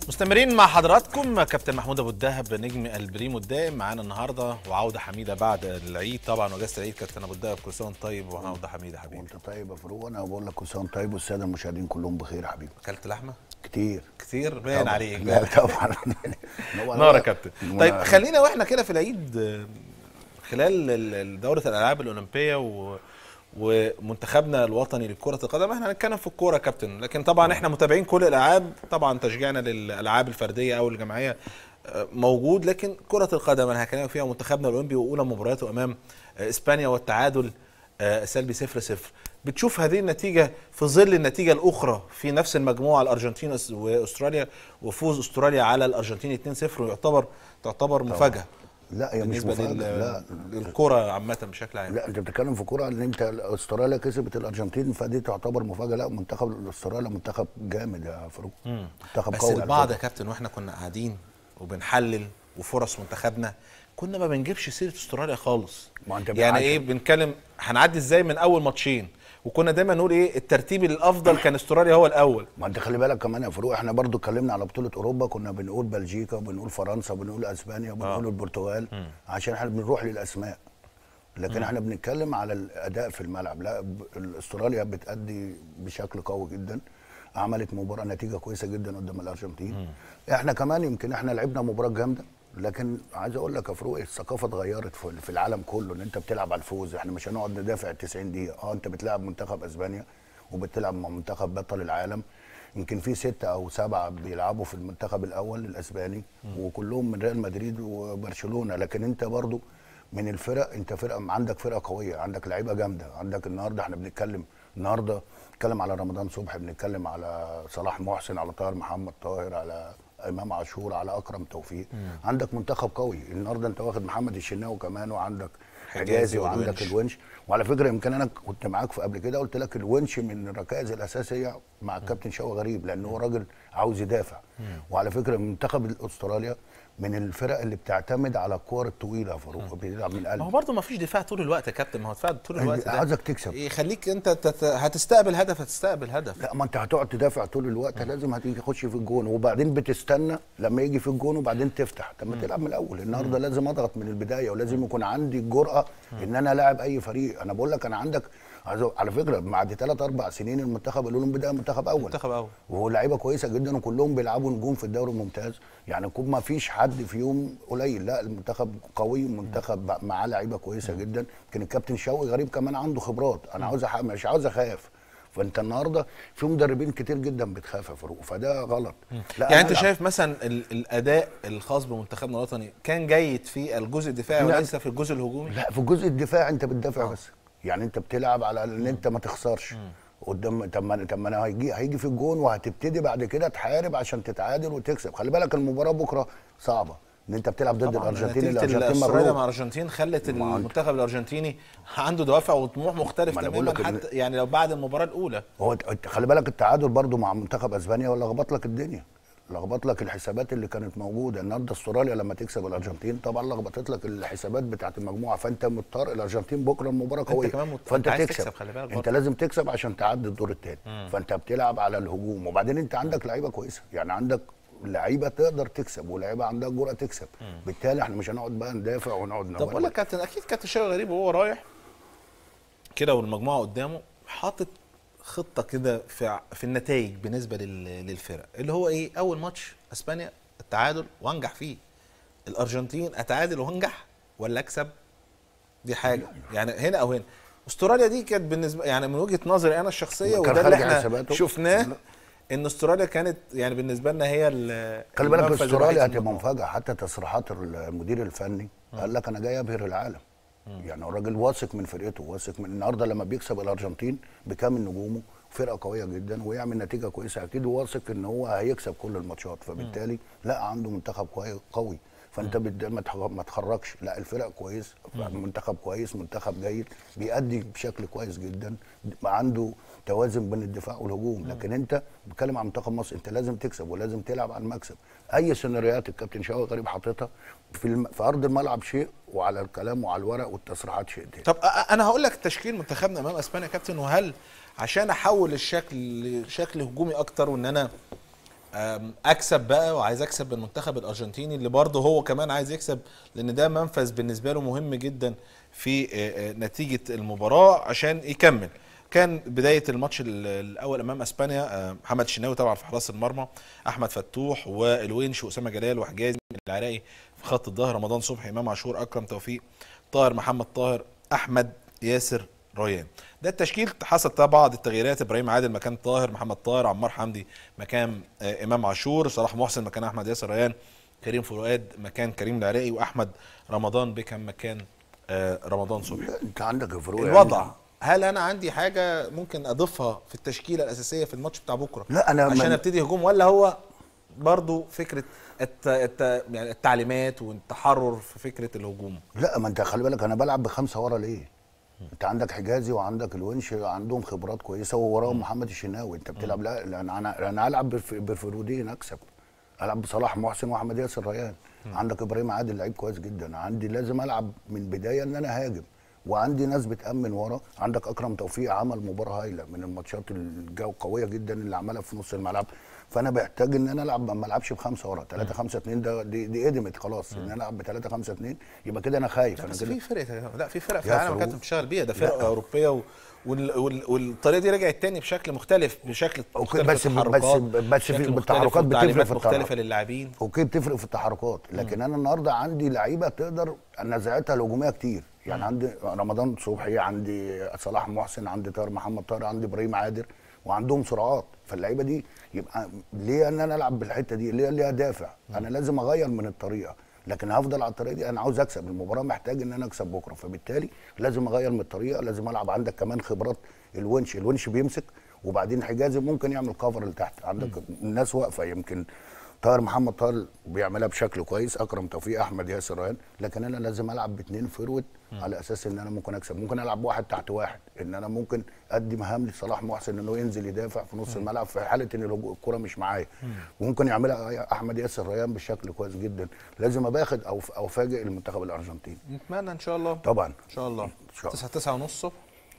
مستمرين مع حضراتكم كابتن محمود ابو الدهب نجم البريمو الدائم معانا النهارده وعوده حميده بعد العيد طبعا واجازه العيد كابتن ابو الدهب كل سنه وانت طيب وعوده حميده حبيبي وانت طيب يا فاروق انا بقول لك كل سنه وانت طيب والساده المشاهدين كلهم بخير يا حبيبي اكلت لحمه كتير كتير باين طبعاً. عليك لا طبعا نار يا كابتن وأنا- طيب خلينا واحنا كده في العيد آه، خلال ال- ال- دوره الالعاب الاولمبيه و ومنتخبنا الوطني لكرة القدم احنا هنتكلم في الكورة يا كابتن لكن طبعا احنا متابعين كل الالعاب طبعا تشجيعنا للالعاب الفردية او الجماعية آه، موجود لكن كرة القدم انا هكلمك فيها منتخبنا الاولمبي واولى مبارياته امام آه، اسبانيا والتعادل آه، سلبي 0 0 بتشوف هذه النتيجة في ظل النتيجة الأخرى في نفس المجموعة الأرجنتين وأستراليا وفوز أستراليا على الأرجنتين 2 0 ويعتبر تعتبر مفاجأة لا هي مش بالنسبة مفاجاه لل... لا للكرة عامة بشكل عام لا انت بتتكلم في كوره ان انت استراليا كسبت الارجنتين فدي تعتبر مفاجاه لا منتخب استراليا منتخب جامد يا فاروق منتخب بس قوي على البعض فكرة. يا كابتن واحنا كنا قاعدين وبنحلل وفرص منتخبنا كنا ما بنجيبش سيره استراليا خالص ما انت يعني بالعكس. ايه بنتكلم هنعدي ازاي من اول ماتشين وكنا دايما نقول ايه الترتيب الافضل كان استراليا هو الاول ما انت خلي بالك كمان يا فاروق احنا برضو اتكلمنا على بطوله اوروبا كنا بنقول بلجيكا وبنقول فرنسا وبنقول اسبانيا وبنقول آه. البرتغال عشان احنا بنروح للاسماء لكن احنا بنتكلم على الاداء في الملعب لا ب- استراليا بتأدي بشكل قوي جدا عملت مباراه نتيجه كويسه جدا قدام الارجنتين احنا كمان يمكن احنا لعبنا مباراه جامده لكن عايز اقول لك يا فاروق الثقافه اتغيرت في في العالم كله ان انت بتلعب على الفوز احنا مش هنقعد ندافع 90 دقيقه اه انت بتلعب منتخب اسبانيا وبتلعب مع منتخب بطل العالم يمكن في ستة أو سبعة بيلعبوا في المنتخب الأول الأسباني وكلهم من ريال مدريد وبرشلونة لكن أنت برضو من الفرق أنت فرقة عندك فرقة قوية عندك لعيبة جامدة عندك النهاردة احنا بنتكلم النهاردة بنتكلم على رمضان صبحي بنتكلم على صلاح محسن على طاهر محمد طاهر على امام عاشور على اكرم توفيق عندك منتخب قوي النهارده انت واخد محمد الشناوي كمان وعندك حجازي حجازي وعندك والونش. الونش وعلى فكره يمكن انا كنت معاك في قبل كده قلت لك الونش من الركائز الاساسيه مع الكابتن شوقي غريب لان هو راجل عاوز يدافع وعلى فكره منتخب استراليا من الفرق اللي بتعتمد على الكور الطويله يا فاروق بيلعب من ما هو القلب برضه ما فيش دفاع طول الوقت يا كابتن ما هو دفاع طول الوقت ده عاوزك تكسب. يخليك انت تت... هتستقبل هدف هتستقبل هدف لا ما انت هتقعد تدافع طول الوقت لازم هتيجي تخش في الجون وبعدين بتستنى لما يجي في الجون وبعدين تفتح طب ما تلعب من الاول النهارده لازم اضغط من البدايه ولازم يكون عندي الجرأه ان انا لاعب اي فريق انا بقول لك انا عندك عايز أقول- على فكره بعد ثلاث اربع سنين المنتخب الاولمبي ده منتخب اول منتخب أول. وهو لعيبه كويسه جدا وكلهم بيلعبوا نجوم في الدوري الممتاز يعني كل ما فيش حد فيهم قليل لا المنتخب قوي منتخب معاه لعيبه كويسه جدا كان الكابتن شوقي غريب كمان عنده خبرات انا عاوز أح- مش عاوز اخاف فانت النهارده في مدربين كتير جدا بتخاف يا فاروق فده غلط لا يعني أنا انت ألعب. شايف مثلا ال... الاداء الخاص بمنتخبنا الوطني كان جيد في الجزء الدفاعي لا. وليس في الجزء الهجومي لا في الجزء الدفاعي انت بتدافع بس يعني انت بتلعب على ان انت ما تخسرش قدام طب ما طب ما انا هيجي هيجي في الجون وهتبتدي بعد كده تحارب عشان تتعادل وتكسب خلي بالك المباراه بكره صعبه ان انت بتلعب ضد طبعاً الارجنتين نتيجة الارجنتين استراليا مع مغلوب الارجنتين خلت ما هو أنت- المنتخب الارجنتيني عنده دوافع وطموح مختلف ما أنا بقول تماما لك إن- حتى يعني لو بعد المباراه الاولى هو ت- انت خلي بالك التعادل برضو مع منتخب اسبانيا لخبط لك الدنيا لخبط لك الحسابات اللي كانت موجوده النهارده استراليا لما تكسب الارجنتين طبعا لخبطت لك الحسابات بتاعت المجموعه فانت مضطر الارجنتين بكره المباراه أنت قويه كمان مضطر- فانت أنت عايز تكسب, تكسب، خلي بالك انت برضه. لازم تكسب عشان تعدي الدور الثاني فانت بتلعب على الهجوم وبعدين انت عندك لعيبه كويسه يعني عندك لعيبه تقدر تكسب ولعيبه عندها جرأه تكسب بالتالي احنا مش هنقعد بقى ندافع ونقعد طب نولول. اقول لك كابتن اكيد كابتن شوقي غريب وهو رايح كده والمجموعه قدامه حاطط خطه كده في ع- في النتائج بالنسبه لل- للفرق اللي هو ايه اول ماتش اسبانيا التعادل وانجح فيه الارجنتين اتعادل وانجح ولا اكسب دي حاجه يعني هنا او هنا استراليا دي كانت بالنسبه يعني من وجهه نظري انا الشخصيه كان وده اللي خارج احنا حساباته. شفناه لا. ان استراليا كانت يعني بالنسبه لنا هي ال- خلي بالك المنفذ استراليا الوحيد في هتبقى الموضوع. مفاجاه حتى تصريحات المدير الفني قال لك انا جاي ابهر العالم يعني الراجل واثق من فرقته واثق من النهارده لما بيكسب الارجنتين بكامل نجومه فرقه قويه جدا ويعمل نتيجه كويسه اكيد واثق ان هو هيكسب كل الماتشات فبالتالي لا عنده منتخب كوي- قوي فانت بت- ما تخ- ما تخرجش لا الفرق كويس منتخب كويس منتخب جيد بيأدي بشكل كويس جدا عنده توازن بين الدفاع والهجوم لكن انت بتكلم عن منتخب مصر انت لازم تكسب ولازم تلعب على المكسب اي سيناريوهات الكابتن شوقي غريب حاططها في الم... في ارض الملعب شيء وعلى الكلام وعلى الورق والتصريحات شيء تاني طب أ- انا هقول لك تشكيل منتخبنا امام اسبانيا يا كابتن وهل عشان احول الشكل لشكل هجومي اكتر وان انا أم، اكسب بقى وعايز اكسب المنتخب الارجنتيني اللي برضه هو كمان عايز يكسب لان ده منفذ بالنسبه له مهم جدا في آه، آه، نتيجه المباراه عشان يكمل كان بدايه الماتش ال- الاول امام اسبانيا آه، محمد الشناوي طبعا في حراسه المرمى احمد فتوح والونش واسامه جلال وحجازي العراقي في خط الظهر رمضان صبحي امام عاشور اكرم توفيق طاهر محمد طاهر احمد ياسر ريان ده التشكيل حصل طبعا بعض التغييرات ابراهيم عادل مكان طاهر محمد طاهر عمار حمدي مكان آه، امام عاشور صلاح محسن مكان احمد ياسر ريان كريم فؤاد مكان كريم العراقي واحمد رمضان بيكم مكان آه، رمضان صبحي انت عندك الفروق الوضع هل انا عندي حاجه ممكن اضيفها في التشكيله الاساسيه في الماتش بتاع بكره لا، أنا عشان من- ابتدي هجوم ولا هو برضو فكره الت... الت... يعني التعليمات والتحرر في فكره الهجوم لا ما انت خلي بالك انا بلعب بخمسه ورا ليه؟ انت عندك حجازي وعندك الونش عندهم خبرات كويسه ووراهم محمد الشناوي انت بتلعب لا لا، انا انا انا العب بف- بفرودين اكسب العب بصلاح محسن واحمد ياسر ريان عندك ابراهيم عادل لعيب كويس جدا عندي لازم العب من بدايه ان انا هاجم وعندي ناس بتامن ورا عندك اكرم توفيق عمل مباراه هايله من الماتشات الجو قويه جدا اللي عملها في نص الملعب فانا بحتاج ان انا العب ما العبش بخمسه ورا 3 5 2 ده دي, دي ادمت خلاص ان انا العب ب 3 5 2 يبقى كده انا خايف انا بس كده في فرق لا في فرق في يا العالم فاروق. كانت بتشتغل بيها ده فرقه اوروبيه و... وال... وال... والطريقه دي رجعت تاني بشكل مختلف بشكل أوكي، مختلف بس- في التحركات، بس- بس في- بشكل بالتحركات مختلف بتفرق وتعليمات في مختلفه التحرك. للاعبين اوكي بتفرق في التحركات لكن انا النهارده عندي لعيبه تقدر نزعتها الهجوميه كتير يعني عندي رمضان صبحي عندي صلاح محسن عندي طاهر محمد طاهر عندي ابراهيم عادر وعندهم سرعات فاللعيبه دي يبقى ليه ان انا العب بالحته دي ليه ليه دافع انا لازم اغير من الطريقه لكن هفضل على الطريقه دي انا عاوز اكسب المباراه محتاج ان انا اكسب بكره فبالتالي لازم اغير من الطريقه لازم العب عندك كمان خبرات الونش الونش بيمسك وبعدين حجازي ممكن يعمل كفر لتحت عندك الناس واقفه يمكن طاهر محمد طاهر بيعملها بشكل كويس اكرم توفيق احمد ياسر ريان لكن انا لازم العب باثنين فيرود على اساس ان انا ممكن اكسب ممكن العب واحد تحت واحد ان انا ممكن ادي مهام لصلاح محسن انه ينزل يدافع في نص الملعب في حاله ان الهجو- الكره مش معايا وممكن يعملها احمد ياسر ريان بشكل كويس جدا لازم اباخد او او فاجئ المنتخب الارجنتيني نتمنى ان شاء الله طبعا ان شاء الله شاء الله. 9 9 ونص الصبح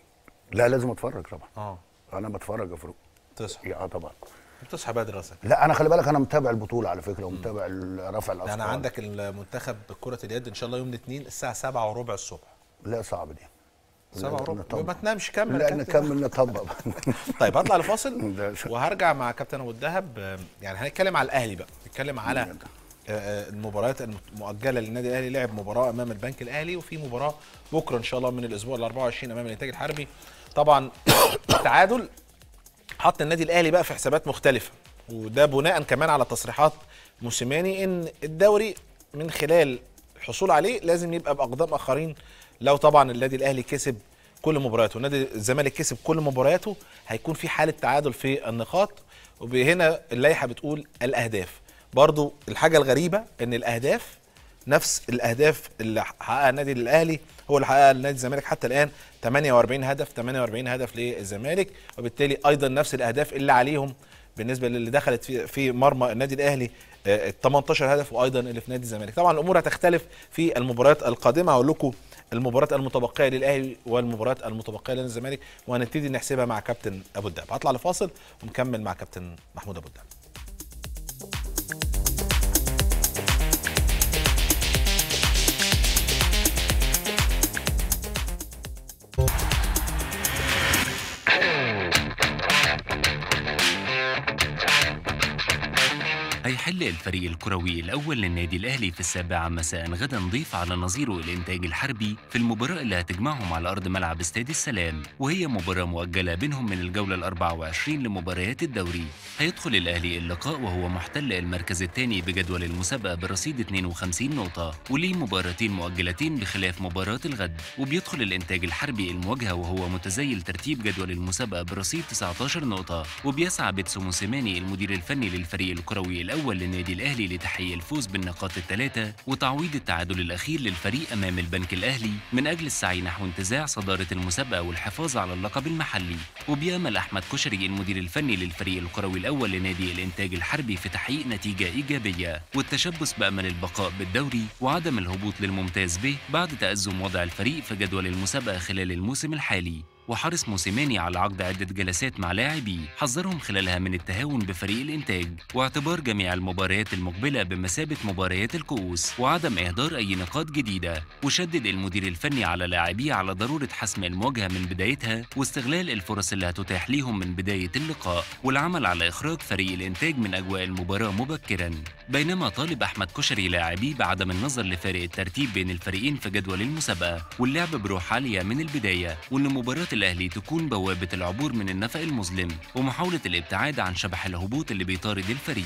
لا لازم اتفرج طبعا اه انا بتفرج يا فاروق تصحى يا طبعا بتصحى بدري اصلا لا انا خلي بالك انا متابع البطوله على فكره ومتابع ال- رفع ده الاثقال انا عندك المنتخب كره اليد ان شاء الله يوم الاثنين الساعه 7 وربع الصبح لا صعب دي 7 وربع نطبق. ما تنامش كمل يا لا كابتن. نكمل نطبق طيب هطلع لفاصل ده ش- وهرجع مع كابتن ابو الدهب آه، يعني هنتكلم على الاهلي بقى نتكلم على آه، آه، المباريات المؤجله للنادي الاهلي لعب مباراه امام البنك الاهلي وفي مباراه بكره ان شاء الله من الاسبوع ال 24 امام الانتاج الحربي طبعا التعادل حط النادي الاهلي بقى في حسابات مختلفه وده بناء كمان على تصريحات موسيماني ان الدوري من خلال الحصول عليه لازم يبقى باقدام اخرين لو طبعا النادي الاهلي كسب كل مبارياته ونادي الزمالك كسب كل مبارياته هيكون في حاله تعادل في النقاط وهنا اللائحه بتقول الاهداف برضو الحاجه الغريبه ان الاهداف نفس الاهداف اللي حققها النادي الاهلي هو اللي حققها النادي الزمالك حتى الان 48 هدف 48 هدف للزمالك وبالتالي ايضا نفس الاهداف اللي عليهم بالنسبه للي دخلت في في مرمى النادي الاهلي آه، 18 هدف وايضا اللي في نادي الزمالك طبعا الامور هتختلف في المباريات القادمه هقول لكم المباريات المتبقيه للاهلي والمباريات المتبقيه لنادي الزمالك وهنبتدي نحسبها مع كابتن ابو الدهب هطلع لفاصل ونكمل مع كابتن محمود ابو الدهب هيحل الفريق الكروي الأول للنادي الأهلي في السابعة مساء غدا ضيف على نظيره الإنتاج الحربي في المباراة اللي هتجمعهم على أرض ملعب استاد السلام وهي مباراة مؤجلة بينهم من الجولة ال 24 لمباريات الدوري هيدخل الأهلي اللقاء وهو محتل المركز الثاني بجدول المسابقة برصيد 52 نقطة وليه مباراتين مؤجلتين بخلاف مباراة الغد وبيدخل الإنتاج الحربي المواجهة وهو متزيل ترتيب جدول المسابقة برصيد 19 نقطة وبيسعى بيتسو موسيماني المدير الفني للفريق الكروي الأول للنادي الأهلي لتحقيق الفوز بالنقاط الثلاثة وتعويض التعادل الأخير للفريق أمام البنك الأهلي من أجل السعي نحو انتزاع صدارة المسابقة والحفاظ على اللقب المحلي وبيأمل أحمد كشري المدير الفني للفريق الكروي الأول لنادي الإنتاج الحربي في تحقيق نتيجة إيجابية والتشبث بأمل البقاء بالدوري وعدم الهبوط للممتاز به بعد تأزم وضع الفريق في جدول المسابقة خلال الموسم الحالي وحرص موسيماني على عقد عدة جلسات مع لاعبيه حذرهم خلالها من التهاون بفريق الإنتاج واعتبار جميع المباريات المقبلة بمثابة مباريات الكؤوس وعدم إهدار أي نقاط جديدة وشدد المدير الفني على لاعبيه على ضرورة حسم المواجهة من بدايتها واستغلال الفرص اللي هتتاح ليهم من بداية اللقاء والعمل على إخراج فريق الإنتاج من أجواء المباراة مبكرا بينما طالب أحمد كشري لاعبيه بعدم النظر لفارق الترتيب بين الفريقين في جدول المسابقة واللعب بروح عالية من البداية وإن مباراة الأهلي تكون بوابة العبور من النفق المظلم ومحاولة الابتعاد عن شبح الهبوط اللي بيطارد الفريق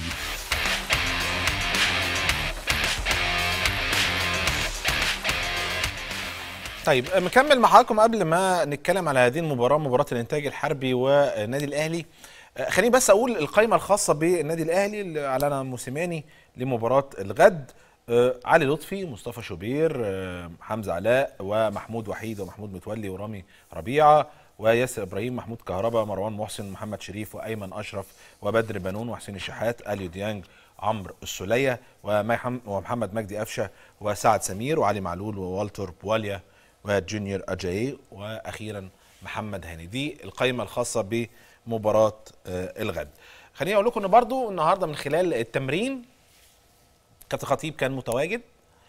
طيب مكمل مع حضراتكم قبل ما نتكلم على هذه المباراه مباراه الانتاج الحربي والنادي الاهلي آه، خليني بس اقول القائمه الخاصه بالنادي الاهلي اللي اعلنها موسيماني لمباراه الغد آه، علي لطفي مصطفى شوبير آه، حمزه علاء ومحمود وحيد ومحمود متولي ورامي ربيعه وياسر ابراهيم محمود كهربا مروان محسن محمد شريف وايمن اشرف وبدر بنون وحسين الشحات اليو ديانج عمرو السوليه ومحم- ومحمد مجدي قفشه وسعد سمير وعلي معلول ووالتر بواليا وجونيور اجاي واخيرا محمد هاني دي القائمه الخاصه بمباراه آه، الغد خليني اقول لكم ان برضو النهارده من خلال التمرين كابتن خطيب كان متواجد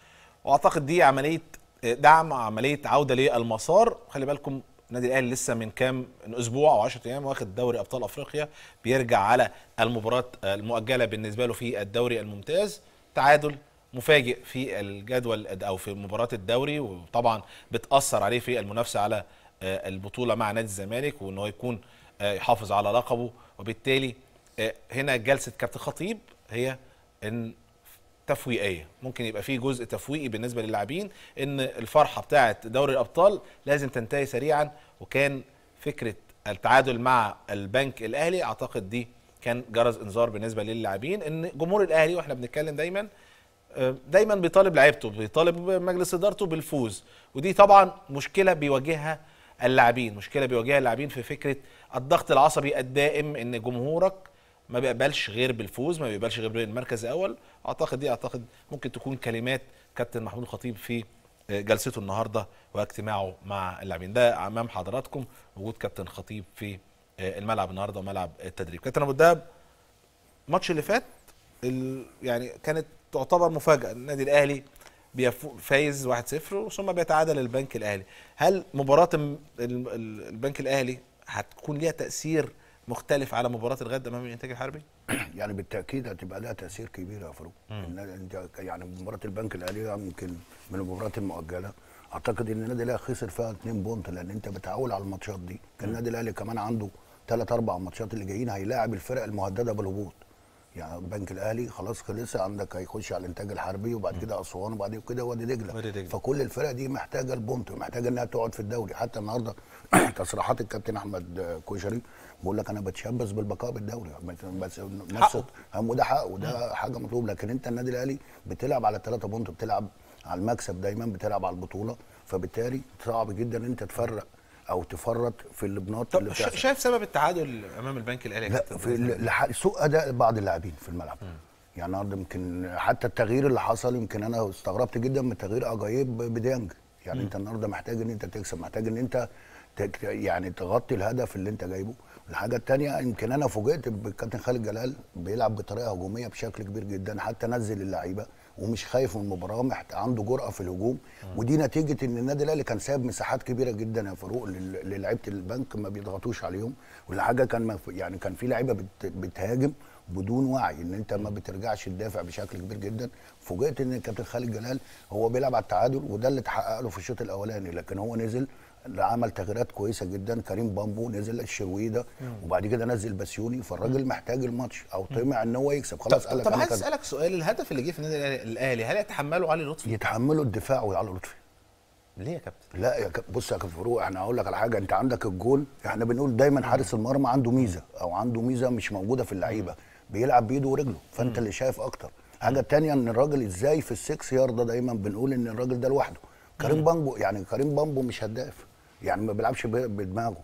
واعتقد دي عمليه دعم عمليه عوده للمسار خلي بالكم النادي الاهلي لسه من كام من اسبوع او 10 ايام واخد دوري ابطال افريقيا بيرجع على المباراه المؤجله بالنسبه له في الدوري الممتاز تعادل مفاجئ في الجدول او في مباراه الدوري وطبعا بتاثر عليه في المنافسه على آه، البطوله مع نادي الزمالك وان هو يكون آه، يحافظ على لقبه وبالتالي آه، هنا جلسه كابتن خطيب هي ان تفويقيه ممكن يبقى فيه جزء تفويقي بالنسبه للاعبين ان الفرحه بتاعه دوري الابطال لازم تنتهي سريعا وكان فكره التعادل مع البنك الاهلي اعتقد دي كان جرس انذار بالنسبه للاعبين ان جمهور الاهلي واحنا بنتكلم دايما آه، دايما بيطالب لعيبته بيطالب مجلس ادارته بالفوز ودي طبعا مشكله بيواجهها اللاعبين مشكله بيواجهها اللاعبين في فكره الضغط العصبي الدائم ان جمهورك ما بيقبلش غير بالفوز ما بيقبلش غير بالمركز الاول اعتقد دي اعتقد ممكن تكون كلمات كابتن محمود الخطيب في جلسته النهارده واجتماعه مع اللاعبين ده امام حضراتكم وجود كابتن خطيب في الملعب النهارده وملعب التدريب كابتن ابو الدهب الماتش اللي فات ال- يعني كانت تعتبر مفاجاه النادي الاهلي بيفو- فايز 1-0 ثم بيتعادل البنك الاهلي هل مباراه الم- ال- ال- البنك الاهلي هتكون ليها تاثير مختلف على مباراه الغد امام الانتاج الحربي يعني بالتاكيد هتبقى لها تاثير كبير يا فاروق إن انت يعني مباراه البنك الاهلي يمكن من المباريات المؤجله اعتقد ان النادي الاهلي خسر فيها 2 بونت لان انت بتعول على الماتشات دي كان النادي الاهلي كمان عنده ثلاث اربع ماتشات اللي جايين هيلاعب الفرق المهدده بالهبوط يعني البنك الاهلي خلاص خلص عندك هيخش على الانتاج الحربي وبعد كده اسوان وبعد كده وادي دجله وادي دجلة. فكل الفرق دي محتاجه البونت محتاجه انها تقعد في الدوري حتى النهارده تصريحات الكابتن احمد كوشري بيقول لك انا بتشبث بالبقاء بالدوري بس نفس حقه. هم وده حق وده حاجه مطلوب لكن انت النادي الاهلي بتلعب على الثلاثه بونت بتلعب على المكسب دايما بتلعب على البطوله فبالتالي صعب جدا ان انت تفرق او تفرط في البناط اللي طب ش- بتحصل شايف سبب التعادل امام البنك الاهلي يا لا كابتن في ال- لح- سوء اداء بعض اللاعبين في الملعب يعني النهارده يمكن حتى التغيير اللي حصل يمكن انا استغربت جدا من تغيير اجايب بديانج يعني انت النهارده محتاج ان انت تكسب محتاج ان انت تك- يعني تغطي الهدف اللي انت جايبه الحاجه الثانيه يمكن انا فوجئت بالكابتن خالد جلال بيلعب بطريقه هجوميه بشكل كبير جدا حتى نزل اللعيبه ومش خايف من المباراه محت... عنده جرأه في الهجوم ودي نتيجه ان النادي الاهلي كان سايب مساحات كبيره جدا يا فاروق لل- للعيبه البنك ما بيضغطوش عليهم والحاجه كان مف... يعني كان في لعيبه بت... بتهاجم بدون وعي ان انت ما بترجعش تدافع بشكل كبير جدا فوجئت ان الكابتن خالد جلال هو بيلعب على التعادل وده اللي اتحقق له في الشوط الاولاني لكن هو نزل عمل تغييرات كويسه جدا كريم بامبو نزل الشرويده وبعد كده نزل بسيوني فالراجل محتاج الماتش او طمع ان هو يكسب طب, خلاص قال لك طب أنا عايز كده. اسالك سؤال الهدف اللي جه في النادي الأهلي- الاهلي هل يتحمله علي لطفي يتحملوا الدفاع ويعلى لطفي ليه يا كابتن لا يا كاب... بص يا كابتن فاروق احنا هقول لك على حاجه انت عندك الجول احنا بنقول دايما حارس المرمى عنده ميزه او عنده ميزه مش موجوده في اللعيبه بيلعب بايده ورجله فانت اللي شايف اكتر حاجه تانية ان الراجل ازاي في السكس يارده دايما بنقول ان الراجل ده لوحده كريم بامبو يعني كريم بامبو مش هداف يعني ما بيلعبش ب- بدماغه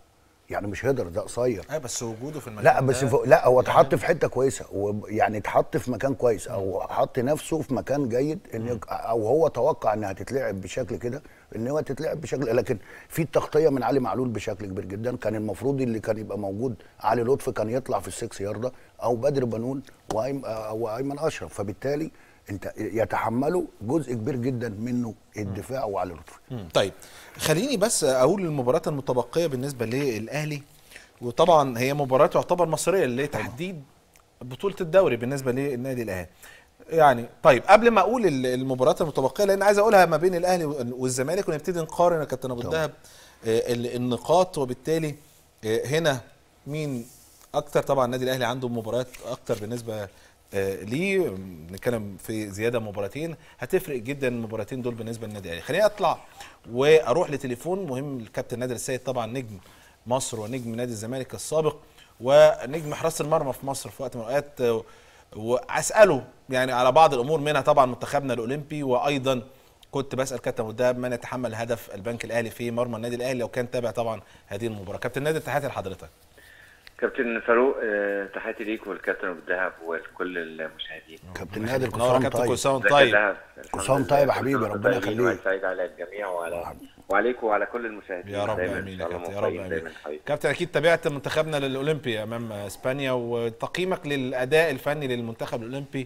يعني مش هيدر ده قصير ايوه بس وجوده في المكان لا بس ده- فوق لا هو اتحط في حته كويسه ويعني اتحط في مكان كويس او حط نفسه في مكان جيد ان يك- او هو توقع انها تتلعب بشكل كده ان هو تتلعب بشكل لكن في التغطيه من علي معلول بشكل كبير جدا كان المفروض اللي كان يبقى موجود علي لطفي كان يطلع في السكس يارده او بدر بنون وأيم- او ايمن اشرف فبالتالي انت يتحملوا جزء كبير جدا منه الدفاع وعلي لطفي مم. طيب خليني بس اقول المباراه المتبقيه بالنسبه للاهلي وطبعا هي مباراه تعتبر مصيريه لتحديد بطوله الدوري بالنسبه للنادي الاهلي يعني طيب قبل ما اقول ال- المباريات المتبقيه لان عايز اقولها ما بين الاهلي والزمالك ونبتدي نقارن يا كابتن ابو الدهب آه، ال- النقاط وبالتالي آه، هنا مين اكتر طبعا النادي الاهلي عنده مباريات اكتر بالنسبه آه، ليه بنتكلم في زياده مباراتين هتفرق جدا المباراتين دول بالنسبه للنادي الاهلي خليني اطلع واروح لتليفون مهم الكابتن نادر السيد طبعا نجم مصر ونجم نادي الزمالك السابق ونجم حراسه المرمى في مصر في وقت من الاوقات آه، واساله يعني على بعض الامور منها طبعا منتخبنا الاولمبي وايضا كنت بسال كابتن ابو الدهب من يتحمل هدف البنك الاهلي في مرمى النادي الاهلي لو كان تابع طبعا هذه المباراه كابتن نادر تحياتي لحضرتك كابتن فاروق آه، تحياتي ليك والكابتن ابو الدهب ولكل المشاهدين كابتن نادر كل نور يا سنه كابتن كل طيب سنه وانت ازيك يا طيب دهب؟ كل سنة وانت طيب يا حبيبي، كل سنة ربنا وانت طيبين يخليك. وسعيد على الجميع وعلى وعليك وعلى كل المشاهدين يا رب دايما امين إن يا شاء الله كابتن يا رب موفقين دايما امين حبيبي كابتن اكيد تابعت منتخبنا للاولمبي امام اسبانيا وتقييمك للاداء الفني للمنتخب الاولمبي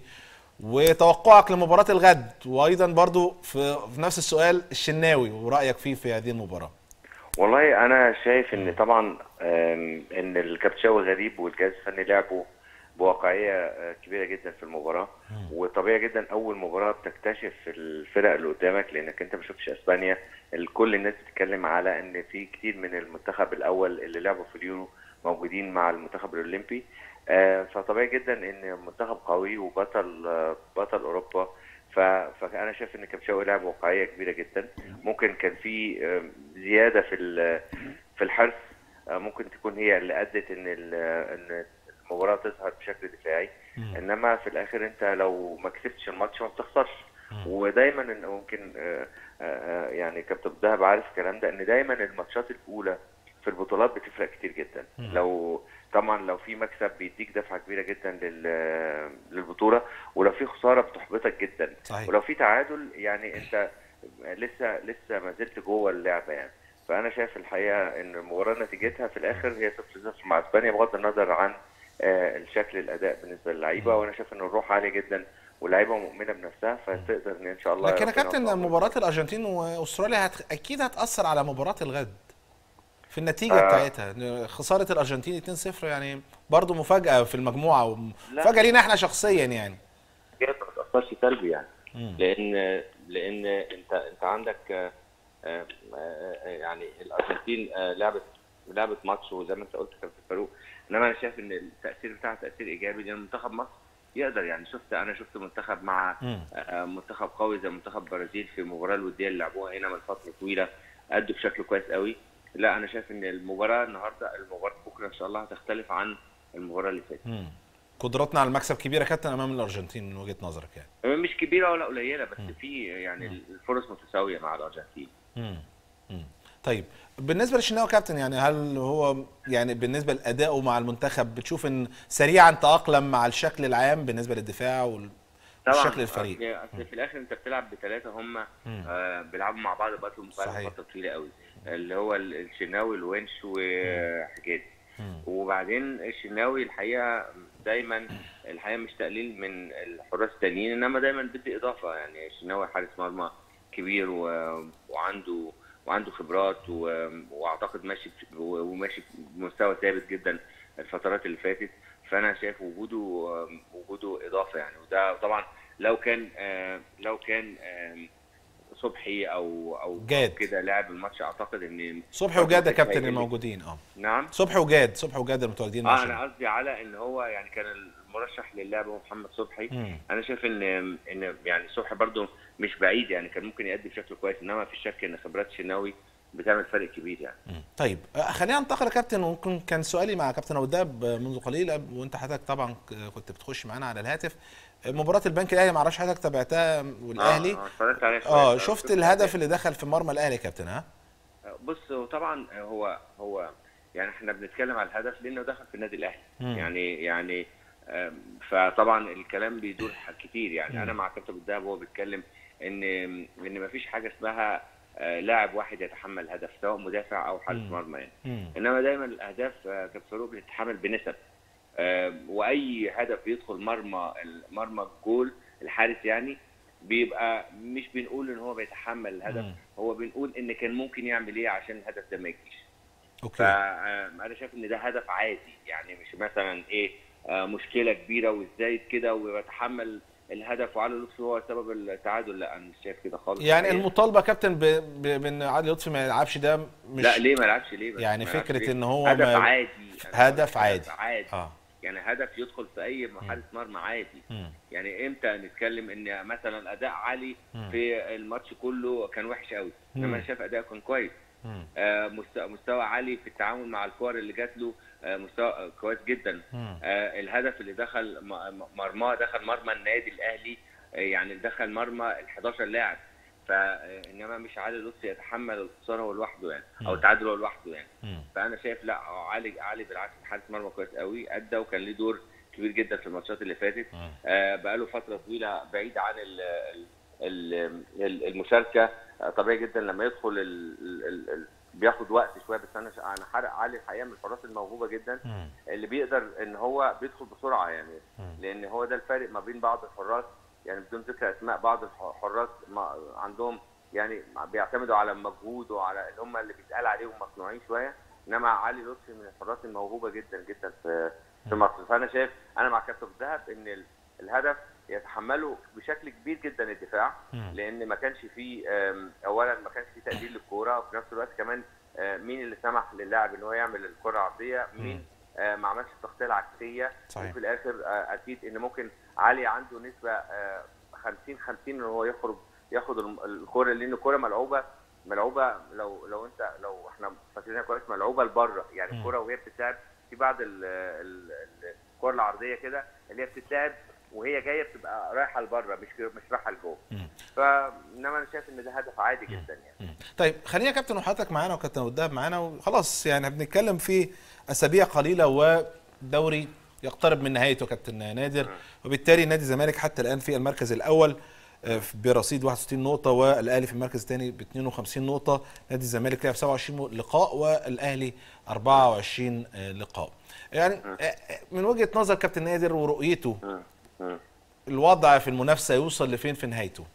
وتوقعك لمباراه الغد وايضا برضو في, في نفس السؤال الشناوي ورايك فيه في هذه المباراه والله انا شايف ان طبعا آم، ان الكابتن شوقي غريب والجهاز الفني لعبوا بواقعيه آه، كبيره جدا في المباراه وطبيعي جدا اول مباراه بتكتشف الفرق اللي قدامك لانك انت ما شفتش اسبانيا كل الناس بتتكلم على ان في كتير من المنتخب الاول اللي لعبوا في اليورو موجودين مع المنتخب الاولمبي آه، فطبيعي جدا ان منتخب قوي وبطل آه، بطل اوروبا ف- فانا شايف ان كابتشاوي لعب واقعيه كبيره جدا ممكن كان في آه، زياده في ال- في الحرص آه، ممكن تكون هي اللي ادت ان ال- ان المباراه تظهر بشكل دفاعي انما في الاخر انت لو ما كسبتش الماتش ما بتخسرش ودايما إن ممكن آه، آه، يعني كابتن الدهب عارف الكلام ده ان دايما الماتشات الاولى في البطولات بتفرق كتير جدا لو طبعا لو في مكسب بيديك دفعه كبيره جدا لل- للبطوله ولو في خساره بتحبطك جدا صحيح. ولو في تعادل يعني انت لسه لسه ما زلت جوه اللعبه يعني فانا شايف الحقيقه ان المباراه نتيجتها في الاخر هي 0 0 مع اسبانيا بغض النظر عن آه، الشكل الاداء بالنسبه للعيبه وانا شايف ان الروح عاليه جدا واللعيبه مؤمنه بنفسها فتقدر ان ان شاء الله لكن يا ربنا كابتن يوفقهم. مباراه الارجنتين واستراليا هت... اكيد هتاثر على مباراه الغد في النتيجه آه. بتاعتها خساره الارجنتين 2-0 يعني برضو مفاجاه في المجموعه لا. ومفاجاه لينا احنا شخصيا يعني هي ما بتاثرش سلبي يعني مم. لان لان انت انت عندك آه، آه، آه، يعني الارجنتين آه، لعبت لعبت ماتش وزي ما انت قلت كابتن فاروق انما انا شايف ان التاثير بتاعها تاثير ايجابي لان منتخب مصر يقدر يعني شفت انا شفت منتخب مع مم. آه، منتخب قوي زي منتخب البرازيل في المباراه الوديه اللي لعبوها هنا من فتره طويله ادوا بشكل كويس قوي لا انا شايف ان المباراه النهارده المباراه بكره ان شاء الله هتختلف عن المباراه اللي فاتت مم. قدراتنا على المكسب كبيره يا كابتن امام الارجنتين من وجهه نظرك يعني مش كبيره ولا قليله بس في يعني الفرص متساويه مع الارجنتين مم. مم. طيب بالنسبه للشناوي كابتن يعني هل هو يعني بالنسبه لادائه مع المنتخب بتشوف ان سريعا تاقلم مع الشكل العام بالنسبه للدفاع والشكل الفريق أصل- أصل في الاخر انت بتلعب بثلاثه هم آه بيلعبوا مع بعض بقالهم صحيح. بقالهم فتره طويله قوي اللي هو ال- الشناوي الونش وحجاز وبعدين الشناوي الحقيقه دايما الحقيقه مش تقليل من الحراس التانيين انما دايما بدي اضافه يعني الشناوي حارس مرمى كبير و... وعنده وعنده خبرات و... واعتقد ماشي ب- وماشي بمستوى ثابت جدا الفترات اللي فاتت فانا شايف وجوده وجوده اضافه يعني وده طبعا لو كان آه، لو كان آم، صبحي او او جاد. أو كده لاعب الماتش اعتقد ان صبحي وجاد يا كابتن هيقل. الموجودين اه نعم صبحي وجاد صبحي وجاد المتواجدين مع اه انا الشناوي. قصدي على ان هو يعني كان المرشح للعب هو محمد صبحي مم. انا شايف ان ان يعني صبحي برضو مش بعيد يعني كان ممكن يأدي بشكل كويس انما في شك ان خبرات الشناوي بتعمل فرق كبير يعني مم. طيب آه، خلينا ننتقل يا كابتن ممكن كان سؤالي مع كابتن ابو الدهب آه، منذ قليل آه، وانت حضرتك طبعا ك- كنت بتخش معانا على الهاتف آه، مباراه البنك الاهلي ما اعرفش حضرتك تابعتها والاهلي اه آه، اتفرجت عليها شوية. اه آه، شفت شفت الهدف اللي دخل في مرمى الاهلي يا كابتن ها بص هو طبعا هو هو يعني احنا بنتكلم على الهدف لانه دخل في النادي الاهلي مم. يعني يعني آم، فطبعا الكلام بيدور ح- كتير يعني مم. انا مع كابتن الدهب وهو بيتكلم ان ان مفيش حاجه اسمها آه، لاعب واحد يتحمل هدف سواء مدافع او حارس مم. مرمى يعني مم. انما دايما الاهداف آه، كابتن فاروق بتتحمل بنسب آه، واي هدف بيدخل مرمى مرمى الجول الحارس يعني بيبقى مش بنقول ان هو بيتحمل الهدف مم. هو بنقول ان كان ممكن يعمل ايه عشان الهدف ده ما يجيش اوكي فانا شايف ان ده هدف عادي يعني مش مثلا ايه آه، مشكله كبيره وازاي كده ويتحمل الهدف وعلي لطفي هو سبب التعادل لا انا مش شايف كده خالص يعني هي- المطالبه يا كابتن ب- ب- بان عادل لطفي ما يلعبش ده مش لا ليه ما لعبش ليه بس يعني ما لعبش فكرة ليه؟ إن هو هدف ما- عادي أنا هدف بقول لك عادي. عادي اه يعني هدف يدخل في اي حارس مرمى عادي مم. يعني امتى نتكلم ان مثلا اداء علي مم. في الماتش كله كان وحش قوي مم. انما انا شايف اداء كان كويس مم. آه، مست- مستوى عالي في التعامل مع الكور اللي جات له آه، مستوى آه، كويس جدا مم. آه، الهدف اللي دخل م- م- مرماه دخل مرمى النادي الاهلي آه، يعني دخل مرمى ال 11 لاعب فانما مش علي لطفي يتحمل الخساره هو لوحده يعني او مم. التعادل هو لوحده يعني مم. فانا شايف لا علي علي بالعكس حارس مرمى كويس قوي ادى وكان ليه دور كبير جدا في الماتشات اللي فاتت مم. آه، بقاله فتره طويله بعيد عن ال ال ال ال- المشاركه آه، طبيعي جدا لما يدخل ال ال ال ال بياخد وقت شويه بس انا ش- انا حرق علي الحقيقه من الحراس الموهوبه جدا مم. اللي بيقدر ان هو بيدخل بسرعه يعني مم. لان هو ده الفارق ما بين بعض الحراس يعني بدون ذكر اسماء بعض الحراس ما عندهم يعني بيعتمدوا على المجهود وعلى اللي هم اللي بيتقال عليهم مصنوعين شويه انما علي لطفي من الحراس الموهوبه جدا جدا في في مصر فانا شايف انا مع كابتن الذهب ان ال- الهدف يتحمله بشكل كبير جدا الدفاع مم. لان ما كانش فيه آم، اولا ما كانش فيه تقدير للكوره وفي نفس الوقت كمان آه، مين اللي سمح للاعب ان هو يعمل الكره العرضيه مين آه، ما عملش التغطيه العكسيه صحيح. وفي الاخر آه، اكيد ان ممكن علي عنده نسبه آه، 50 50 ان هو يخرج ياخد الم- الكوره لان الكوره ملعوبه ملعوبه لو لو انت لو احنا فاكرينها كويس ملعوبه لبره يعني مم. الكوره وهي بتتلعب في بعض ال- ال- ال- الكور العرضيه كده اللي هي بتتلعب وهي جايه بتبقى رايحه لبره مش مش رايحه لجوه مم. فانما انا شايف ان ده هدف عادي جدا يعني مم. طيب خلينا يا كابتن وحضرتك معانا وكابتن وداب معانا وخلاص يعني بنتكلم في اسابيع قليله ودوري يقترب من نهايته كابتن نادر وبالتالي نادي الزمالك حتى الان في المركز الاول آه، برصيد 61 نقطة والأهلي في المركز الثاني ب 52 نقطة، نادي الزمالك لعب 27 لقاء والأهلي 24 آه، لقاء. يعني آه، آه، من وجهة نظر كابتن نادر ورؤيته مم. مم. الوضع في المنافسة يوصل لفين في نهايته؟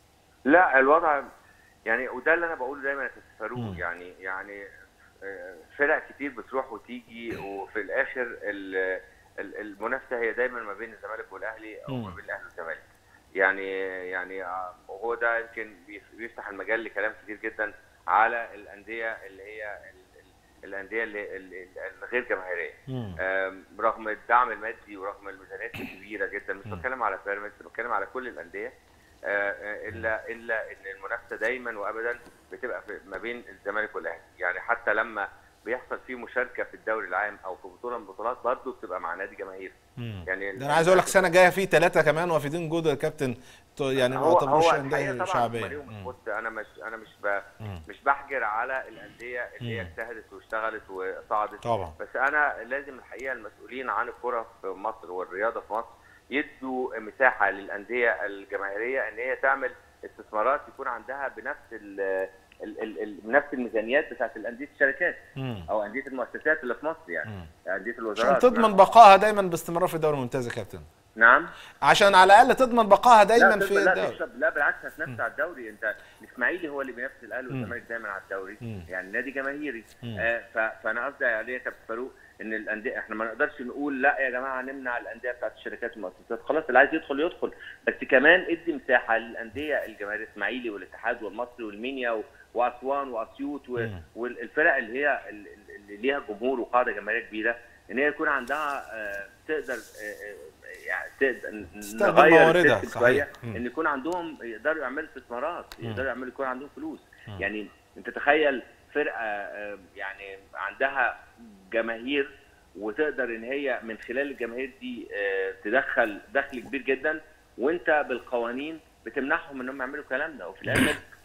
لا الوضع يعني وده اللي انا بقوله دايما يا كابتن فاروق مم. يعني يعني آه، فرق كتير بتروح وتيجي وفي الاخر ال- ال- المنافسه هي دايما ما بين الزمالك والاهلي او ما مم. بين الاهلي والزمالك يعني يعني آه، وهو ده يمكن بيف- بيفتح المجال لكلام كتير جدا على الانديه اللي هي ال- ال- الانديه اللي اللي- الغير جماهيريه مم. آم، رغم الدعم المادي ورغم الميزانيات الكبيره جدا مش مم. بتكلم على بيراميدز بتكلم على كل الانديه آه، آه، الا الا ان المنافسه دايما وابدا بتبقى في ما بين الزمالك والاهلي يعني حتى لما بيحصل فيه مشاركه في الدوري العام او في بطوله من البطولات برضه بتبقى مع نادي جماهيري مم. يعني ده انا عايز اقول لك السنه الجايه في ثلاثه كمان وافدين جود يا كابتن ت- يعني ما هو يعتبروش هو انديه الحقيقه طبعا شعبيه هم ليهم- مم. بص انا مش انا مش ب... مم. مش بحجر على الانديه اللي هي مم. اجتهدت واشتغلت وصعدت طبعا بس انا لازم الحقيقه المسؤولين عن الكره في مصر والرياضه في مصر يدوا مساحه للانديه الجماهيريه ان هي تعمل استثمارات يكون عندها بنفس ال ال ال ال بنفس الميزانيات بتاعت الانديه الشركات مم. او انديه المؤسسات اللي في مصر يعني مم. انديه عشان الوزارات تضمن بقائها دايما باستمرار في الدوري الممتاز يا كابتن نعم عشان على الاقل تضمن بقائها دايما لا في لا الدوري تكسب لا بالعكس هتنافس على الدوري انت الاسماعيلي هو اللي بينافس الاهلي مم. والزمالك دايما على الدوري مم. يعني نادي جماهيري مم. آه ف- فانا قصدي عليه يا كابتن فاروق ان الانديه احنا ما نقدرش نقول لا يا جماعه نمنع الانديه بتاعت الشركات والمؤسسات خلاص اللي عايز يدخل يدخل بس كمان ادي مساحه للانديه الجماهيريه الاسماعيلي والاتحاد والمصري والمنيا و- واسوان واسيوط و- مم. والفرق اللي هي ال- ال- اللي ليها جمهور وقاعده جماهيريه كبيره ان هي يكون عندها آه، تقدر آه، آه، يعني تقدر تستخدم نغير مواردها، السيستم صحيح. شويه مم. ان يكون عندهم يقدروا يعملوا استثمارات مم. يقدروا يعملوا يكون عندهم فلوس مم. يعني انت تخيل فرقه آه، يعني عندها جماهير وتقدر ان هي من خلال الجماهير دي آه، تدخل دخل كبير جدا وانت بالقوانين بتمنعهم انهم يعملوا الكلام ده وفي الاخر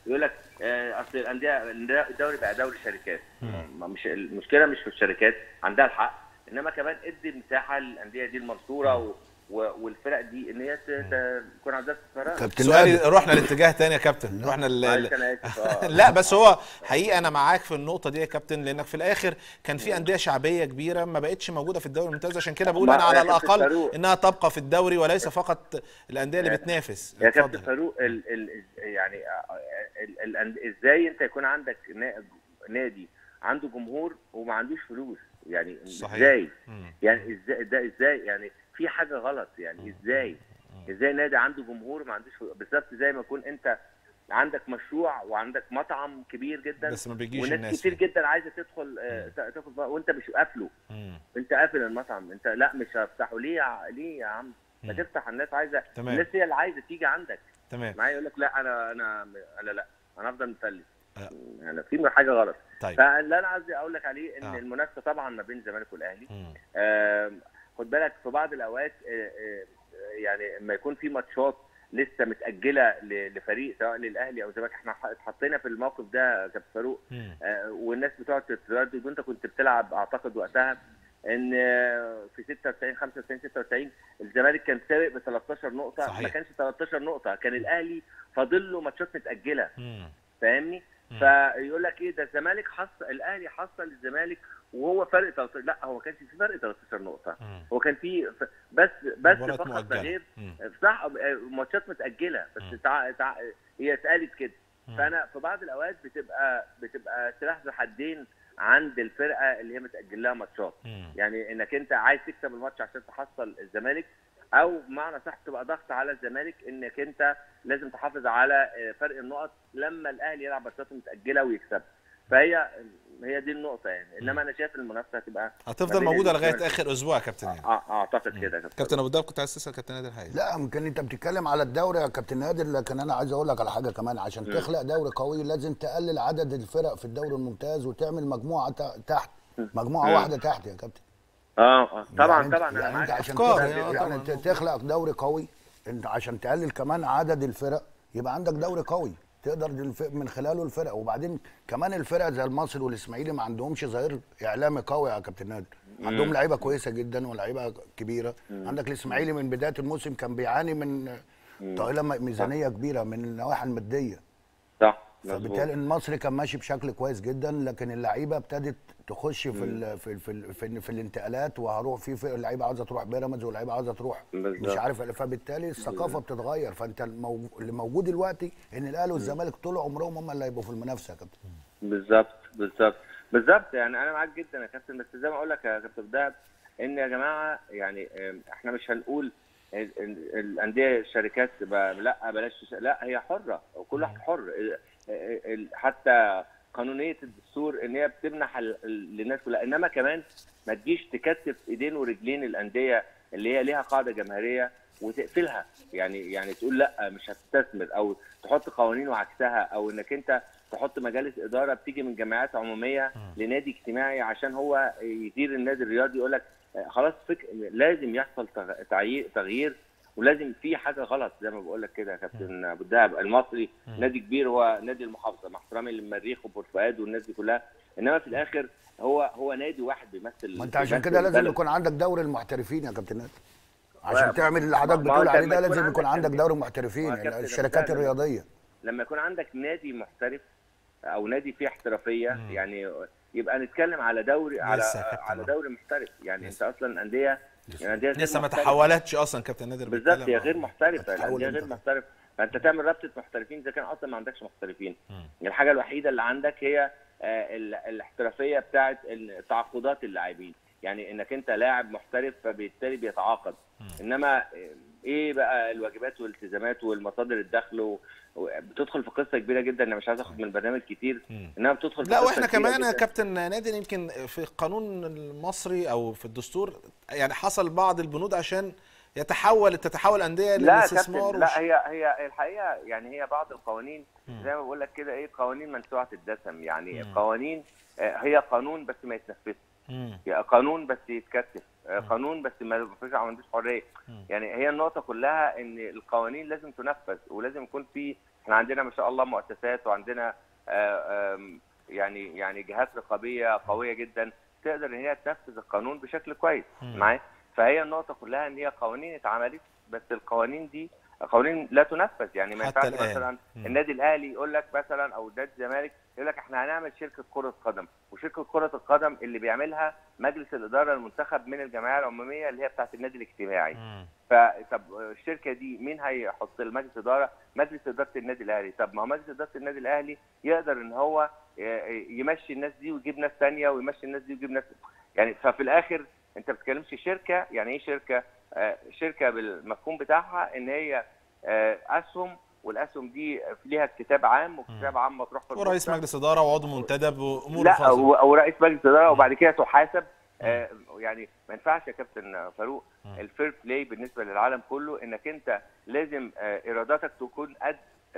يقول لك آه، اصل الانديه الدوري بقى دوري شركات ما مش المشكله مش في الشركات عندها الحق انما كمان ادي مساحه للانديه دي المنصوره و... و... والفرق دي ان هي ت... ت... يكون عندها استثمارات كابتن سؤالي نادر رحنا لاتجاه تاني يا كابتن رحنا ال- معلش أنا آسف، آه. لا بس هو حقيقه انا معاك في النقطه دي يا كابتن لانك في الاخر كان في انديه شعبيه كبيره ما بقتش موجوده في الدوري الممتاز عشان كده بقول ما- انا على يا كابتن الاقل فاروق. انها تبقى في الدوري وليس فقط الانديه اللي بتنافس يا كابتن اتفضل. فاروق ال... ال... يعني آه، ال... ال... ازاي انت يكون عندك نا- نادي عنده جمهور وما عندوش فلوس يعني صحيح. ازاي مم. يعني ازاي ده ازاي يعني في حاجه غلط يعني ازاي ازاي نادي عنده جمهور ما عندوش فلوس بالظبط زي ما يكون انت عندك مشروع وعندك مطعم كبير جدا بس ما بيجيش وناس الناس كتير فيه. جدا عايزه تدخل آه، ت- تاخد بقى- وانت مش قافله مم. انت قافل المطعم انت لا مش هفتحه ليه يا ليه يا عم ما مم. تفتح الناس عايزه تمام. الناس هي اللي عايزه تيجي عندك تمام معايا يقول لك لا انا انا انا لا انا افضل مفلس آه. انا في حاجه غلط طيب فاللي انا قصدي اقول لك عليه ان آه. المنافسه طبعا ما بين الزمالك والاهلي مم. آم، خد بالك في بعض الاوقات آه، آه، يعني لما يكون في ماتشات لسه متاجله ل- لفريق سواء للاهلي او الزمالك احنا ح- اتحطينا في الموقف ده يا كابتن فاروق مم. آه، والناس بتقعد تتردد وانت كنت بتلعب اعتقد وقتها ان آه، في 96 95 96 الزمالك كان سابق ب 13 نقطه صحيح. ما كانش 13 نقطه كان الاهلي فاضل له ماتشات متاجله مم. فاهمني مم. فيقول لك ايه ده الزمالك حصل الاهلي حصل الزمالك وهو فرق 13 لا هو ما كانش في فرق 13 نقطه مم. هو كان في ف- بس بس مباراة فقط مؤجلة. ده غير مم. صح ماتشات متاجله مم. بس تع... تع... هي اتقالت كده مم. فانا في بعض الاوقات بتبقى بتبقى سلاح ذو حدين عند الفرقه اللي هي متاجل لها ماتشات مم. يعني انك انت عايز تكسب الماتش عشان تحصل الزمالك او بمعنى صح تبقى ضغط على الزمالك انك انت لازم تحافظ على آه، فرق النقط لما الاهلي يلعب ماتشات متاجله ويكسب فهي هي دي النقطه يعني انما انا شايف المنافسه هتبقى ما هتفضل بين موجوده لغايه الزمالك- اخر اسبوع يا كابتن يعني آه، اعتقد كده يا كابتن. كابتن ابو الدهب كنت عايز تسال كابتن نادر حاجه لا يمكن انت بتتكلم على الدوري يا كابتن نادر لكن انا عايز اقول لك على حاجه كمان عشان تخلق دوري قوي لازم تقلل عدد الفرق في الدوري الممتاز وتعمل مجموعه تا- تحت مجموعه مم. واحده تحت يا كابتن اه اه طبعا يعني انت- طبعا انا يعني انت معاك عشان أفكار تخلق يعني، آه يعني طبعاً. انت تخلق دوري قوي انت عشان تقلل كمان عدد الفرق يبقى عندك دوري قوي تقدر الف- من خلاله الفرق وبعدين كمان الفرق زي المصري والاسماعيلي ما عندهمش ظهير اعلامي قوي يا كابتن نادر عندهم لعيبه كويسه جدا ولاعيبه كبيره عندك الاسماعيلي من بدايه الموسم كان بيعاني من طائله م- ميزانيه كبيره من النواحي الماديه صح مظبوط. فبالتالي المصري كان ماشي بشكل كويس جدا لكن اللعيبه ابتدت تخش في ال في ال في, ال في, ال في الانتقالات وهروح في في اللعيبه عاوزه تروح بيراميدز واللعيبه عاوزه تروح مش بالظبط. عارف فبالتالي الثقافه بتتغير فانت الموجو- اللي موجود دلوقتي ان الاهلي والزمالك طول عمرهم هم اللي هيبقوا في المنافسه يا كابتن بالظبط بالظبط بالظبط يعني انا معاك جدا يا كابتن بس زي ما اقول لك يا كابتن دهب ان يا جماعه يعني آم، احنا مش هنقول ال- ال- الانديه الشركات ب- لا بلاش تش- لا هي حره وكل واحد حر ال- ال- حتى قانونيه الدستور ان هي بتمنح ال- ال- للناس كلها انما كمان ما تجيش تكتف ايدين ورجلين الانديه اللي هي ليها قاعده جماهيريه وتقفلها يعني يعني تقول لا مش هتستثمر او تحط قوانين وعكسها او انك انت تحط مجالس اداره بتيجي من جمعيات عموميه لنادي اجتماعي عشان هو يدير النادي الرياضي يقول لك آه، خلاص فك... لازم يحصل تغ- تعيي- تغيير ولازم في حاجه غلط زي ما بقول لك كده يا كابتن ابو الدهب المصري نادي كبير هو نادي المحافظه مع احترامي للمريخ وبورفؤاد والناس دي كلها انما في الاخر هو هو نادي واحد بيمثل ما انت عشان بيمثل كده لازم البلد. يكون عندك دوري المحترفين يا كابتن نادر عشان ما- تعمل اللي حضرتك ما هو بتقول انت عليه لما ده يكون لازم يكون عندك- عندك دوري ما محترفين هو كابتن الشركات ده- الرياضيه لما يكون عندك نادي محترف او نادي فيه احترافيه يعني يبقى نتكلم على دوري على لسه يا كابتن على عمرو. دوري محترف يعني انت اصلا انديه يعني انديه غير لسه ما محترفة. تحولتش اصلا كابتن نادر بالظبط بيتكلم هي عن- غير محترفه هتحول الانديه امتى غير طيب؟ محترفه فانت تعمل رابطه محترفين اذا كان اصلا ما عندكش محترفين مم. الحاجه الوحيده اللي عندك هي آه، ال- الاحترافيه بتاعه تعاقدات اللاعبين يعني انك انت لاعب محترف فبالتالي بيتعاقد انما آه، ايه بقى الواجبات والالتزامات والمصادر الدخل و- بتدخل في قصه كبيره جدا انا مش عايز اخد من البرنامج كتير مم. انما بتدخل في لا قصة واحنا كبيرة كمان يا جداً. كابتن نادر يمكن في القانون المصري او في الدستور يعني حصل بعض البنود عشان يتحول تتحول انديه لا يا للاستثمار كابتن لا وش- هي هي الحقيقه يعني هي بعض القوانين زي ما بقول لك كده ايه قوانين منسوعه الدسم يعني قوانين آه، هي قانون بس ما يتنفذش مم. يعني قانون بس يتكتف آه، قانون بس ما فيش ما عندوش حريه يعني هي النقطه كلها ان القوانين لازم تنفذ ولازم يكون في احنا عندنا ما شاء الله مؤسسات وعندنا آه، آم، يعني يعني جهات رقابيه قويه جدا تقدر ان هي تنفذ القانون بشكل كويس معايا فهي النقطه كلها ان هي قوانين اتعملت بس القوانين دي قوانين لا تنفذ يعني ما حتى ينفعش الآن. مثلا مم. النادي الاهلي يقول لك مثلا او نادي الزمالك يقول لك احنا هنعمل شركه كره قدم وشركه كره القدم اللي بيعملها مجلس الاداره المنتخب من الجمعيه العموميه اللي هي بتاعت النادي الاجتماعي مم. فطب الشركه دي مين هيحط المجلس اداره؟ مجلس اداره النادي الاهلي، طب ما هو مجلس اداره النادي الاهلي يقدر ان هو ي- يمشي الناس دي ويجيب ناس ثانيه ويمشي الناس دي ويجيب ناس يعني ففي الاخر انت ما بتتكلمش شركه يعني ايه شركه؟ آه، شركه بالمفهوم بتاعها ان هي آه، اسهم والاسهم دي ليها كتاب عام وكتاب عام مطروح في ورئيس البورصة. مجلس اداره وعضو منتدب وامور لا فاصلة. او أو رئيس مجلس اداره وبعد كده تحاسب آه يعني ما ينفعش يا كابتن فاروق الفير بلاي بالنسبه للعالم كله انك انت لازم آه ايراداتك تكون قد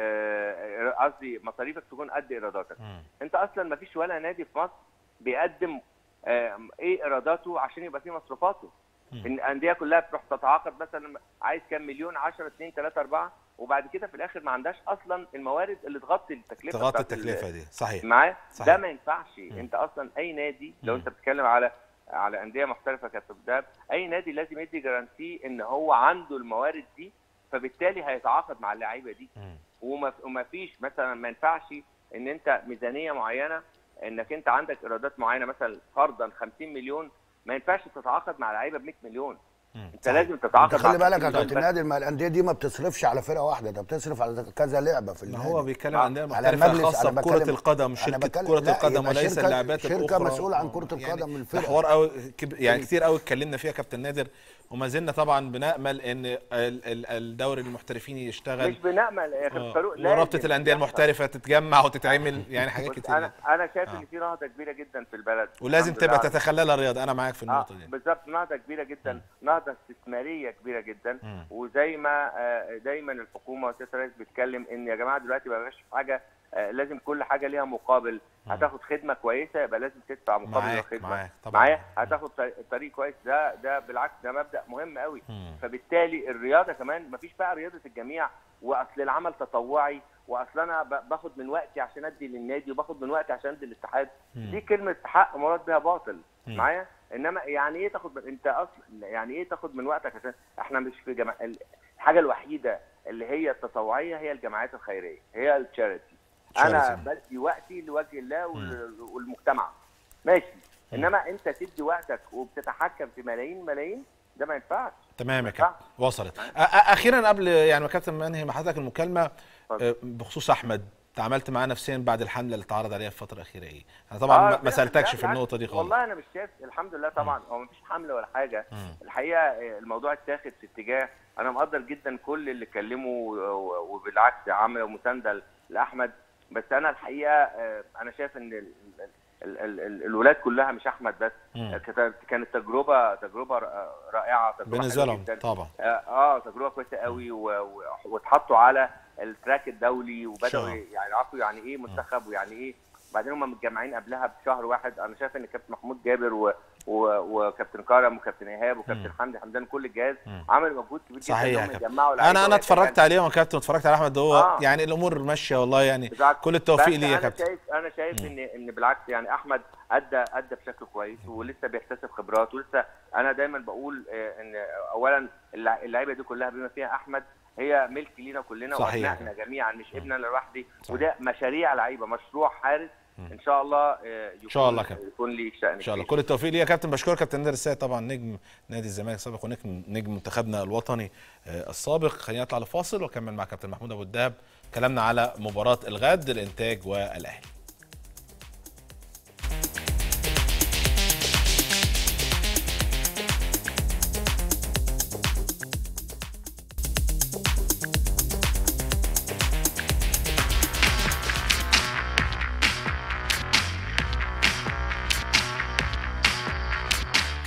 آه، قصدي مصاريفك تكون قد ايراداتك مم. انت اصلا ما فيش ولا نادي في مصر بيقدم آه، ايه ايراداته عشان يبقى فيه مصروفاته ان الانديه كلها تروح تتعاقد مثلا عايز كام مليون 10 2 3 4 وبعد كده في الاخر ما عندهاش اصلا الموارد اللي تغطي التكلفه تغطي بتاعت ال- التكلفه دي صحيح معايا صحيح. ده ما ينفعش مم. انت اصلا اي نادي لو مم. انت بتتكلم على على انديه محترفه كابتن دهب اي نادي لازم يدي جارانتي ان هو عنده الموارد دي فبالتالي هيتعاقد مع اللعيبه دي مم. وما وما فيش مثلا ما ينفعش ان انت ميزانيه معينه انك انت عندك ايرادات معينه مثلا فرضا 50 مليون ما ينفعش تتعاقد مع لعيبه ب 100 مليون مم. انت صحيح. لازم تتعاقد انت مع خلي بالك 50 يا مليون كابتن بس. نادر ما الانديه دي ما بتصرفش على فرقه واحده ده بتصرف على كذا لعبه في ما النادي هو بيتكلم آه، عن انديه على محترفه المجلس، خاصه أنا بكره بتكلم- القدم أنا شركه بتكلم- كره لا، القدم يبقى وليس شركة- اللاعبات شركة الاخرى مسؤولة عن كرة القدم يعني الفرقة. ده حوار قوي كب- يعني كتير قوي اتكلمنا فيها كابتن نادر وما زلنا طبعا بنامل ان ال- ال- الدوري المحترفين يشتغل مش بنامل يا كابتن آه، فاروق ورابطه لازم الانديه يحصل. المحترفه تتجمع وتتعمل يعني حاجات بص، كتير انا انا شايف آه. ان في نهضه كبيره جدا في البلد ولازم الحمد تبقى لله. تتخللها الرياضه انا معاك في اه النقطه دي بالظبط نهضه كبيره جدا نهضه استثماريه كبيره جدا مم. وزي ما آه، دايما الحكومه وسياده الرئيس بيتكلم ان يا جماعه دلوقتي ما بقاش في حاجه آه، لازم كل حاجه ليها مقابل هتاخد خدمه كويسه يبقى لازم تدفع مقابل معاك الخدمه معاك طبعا معايا هتاخد طريق- طريق كويس ده ده بالعكس ده مبدا مهم قوي مم. فبالتالي الرياضه كمان مفيش بقى رياضه الجميع واصل العمل تطوعي واصل انا ب- باخد من وقتي عشان ادي للنادي وباخد من وقتي عشان ادي للاتحاد مم. دي كلمه حق مراد بها باطل مم. معايا انما يعني ايه تاخد من... انت اصلا يعني ايه تاخد من وقتك عشان احنا مش في جماعة الحاجه الوحيده اللي هي التطوعيه هي الجمعيات الخيريه هي التشاريتي انا Charity. بدي وقتي لوجه الله وال- والمجتمع ماشي انما انت تدي وقتك وبتتحكم في ملايين ملايين ده ما ينفعش تمام يا ينفع. كابتن وصلت أ- أ- اخيرا قبل يعني ما كابتن منهي مع حضرتك المكالمه اتفضل. آه، بخصوص احمد تعاملت معاه نفسيا بعد الحمله اللي اتعرض عليها في الفتره الاخيره ايه انا طبعا آه، ما- ما لا، سالتكش لا، في بالعكس. النقطه دي خالص والله انا مش شايف الحمد لله طبعا هو مفيش حمله ولا حاجه مم. الحقيقه آه، الموضوع اتاخد في اتجاه انا مقدر جدا كل اللي اتكلموا و- و- وبالعكس عملوا مسانده لاحمد بس انا الحقيقه آه، انا شايف ان ال- ال- ال- ال- الولاد كلها مش احمد بس مم. كانت كانت تجربه تجربه ر- رائعه تجربه بالنسبه حلوة لهم جداً. طبعا اه آه، تجربه كويسه قوي و- و- واتحطوا على التراك الدولي وبداوا شاء. يعني يعرفوا يعني ايه منتخب ويعني ايه بعدين هم متجمعين قبلها بشهر واحد انا شايف ان كابتن محمود جابر و... و... وكابتن كرم وكابتن ايهاب وكابتن مم. حمدي حمدان كل الجهاز مم. عملوا مجهود كبير جدا صحيح يا انهم كابتن. يجمعوا انا انا لعيبة اتفرجت عليهم يا كابتن اتفرجت على احمد هو آه. يعني الامور ماشيه والله يعني بالعكس. كل التوفيق بس ليه يا انا كابتن شايف انا شايف ان ان بالعكس يعني احمد ادى ادى بشكل كويس ولسه بيكتسب خبرات ولسه انا دايما بقول آه، ان اولا اللع- اللعيبه دي كلها بما فيها احمد هي ملك لينا كلنا صحيح. وابنائنا جميعا مش ابننا لوحدي صحيح. وده مشاريع لعيبه مشروع حارس ان شاء الله آه، يكون شاء الله كابتن. يكون ليه شأن ان شاء الله كبير. كل التوفيق ليه يا كابتن بشكرك كابتن نادر السيد طبعا نجم نادي الزمالك السابق ونجم نجم منتخبنا الوطني آه، السابق خلينا نطلع لفاصل واكمل مع كابتن محمود ابو الدهب كلامنا على مباراه الغد الانتاج والاهلي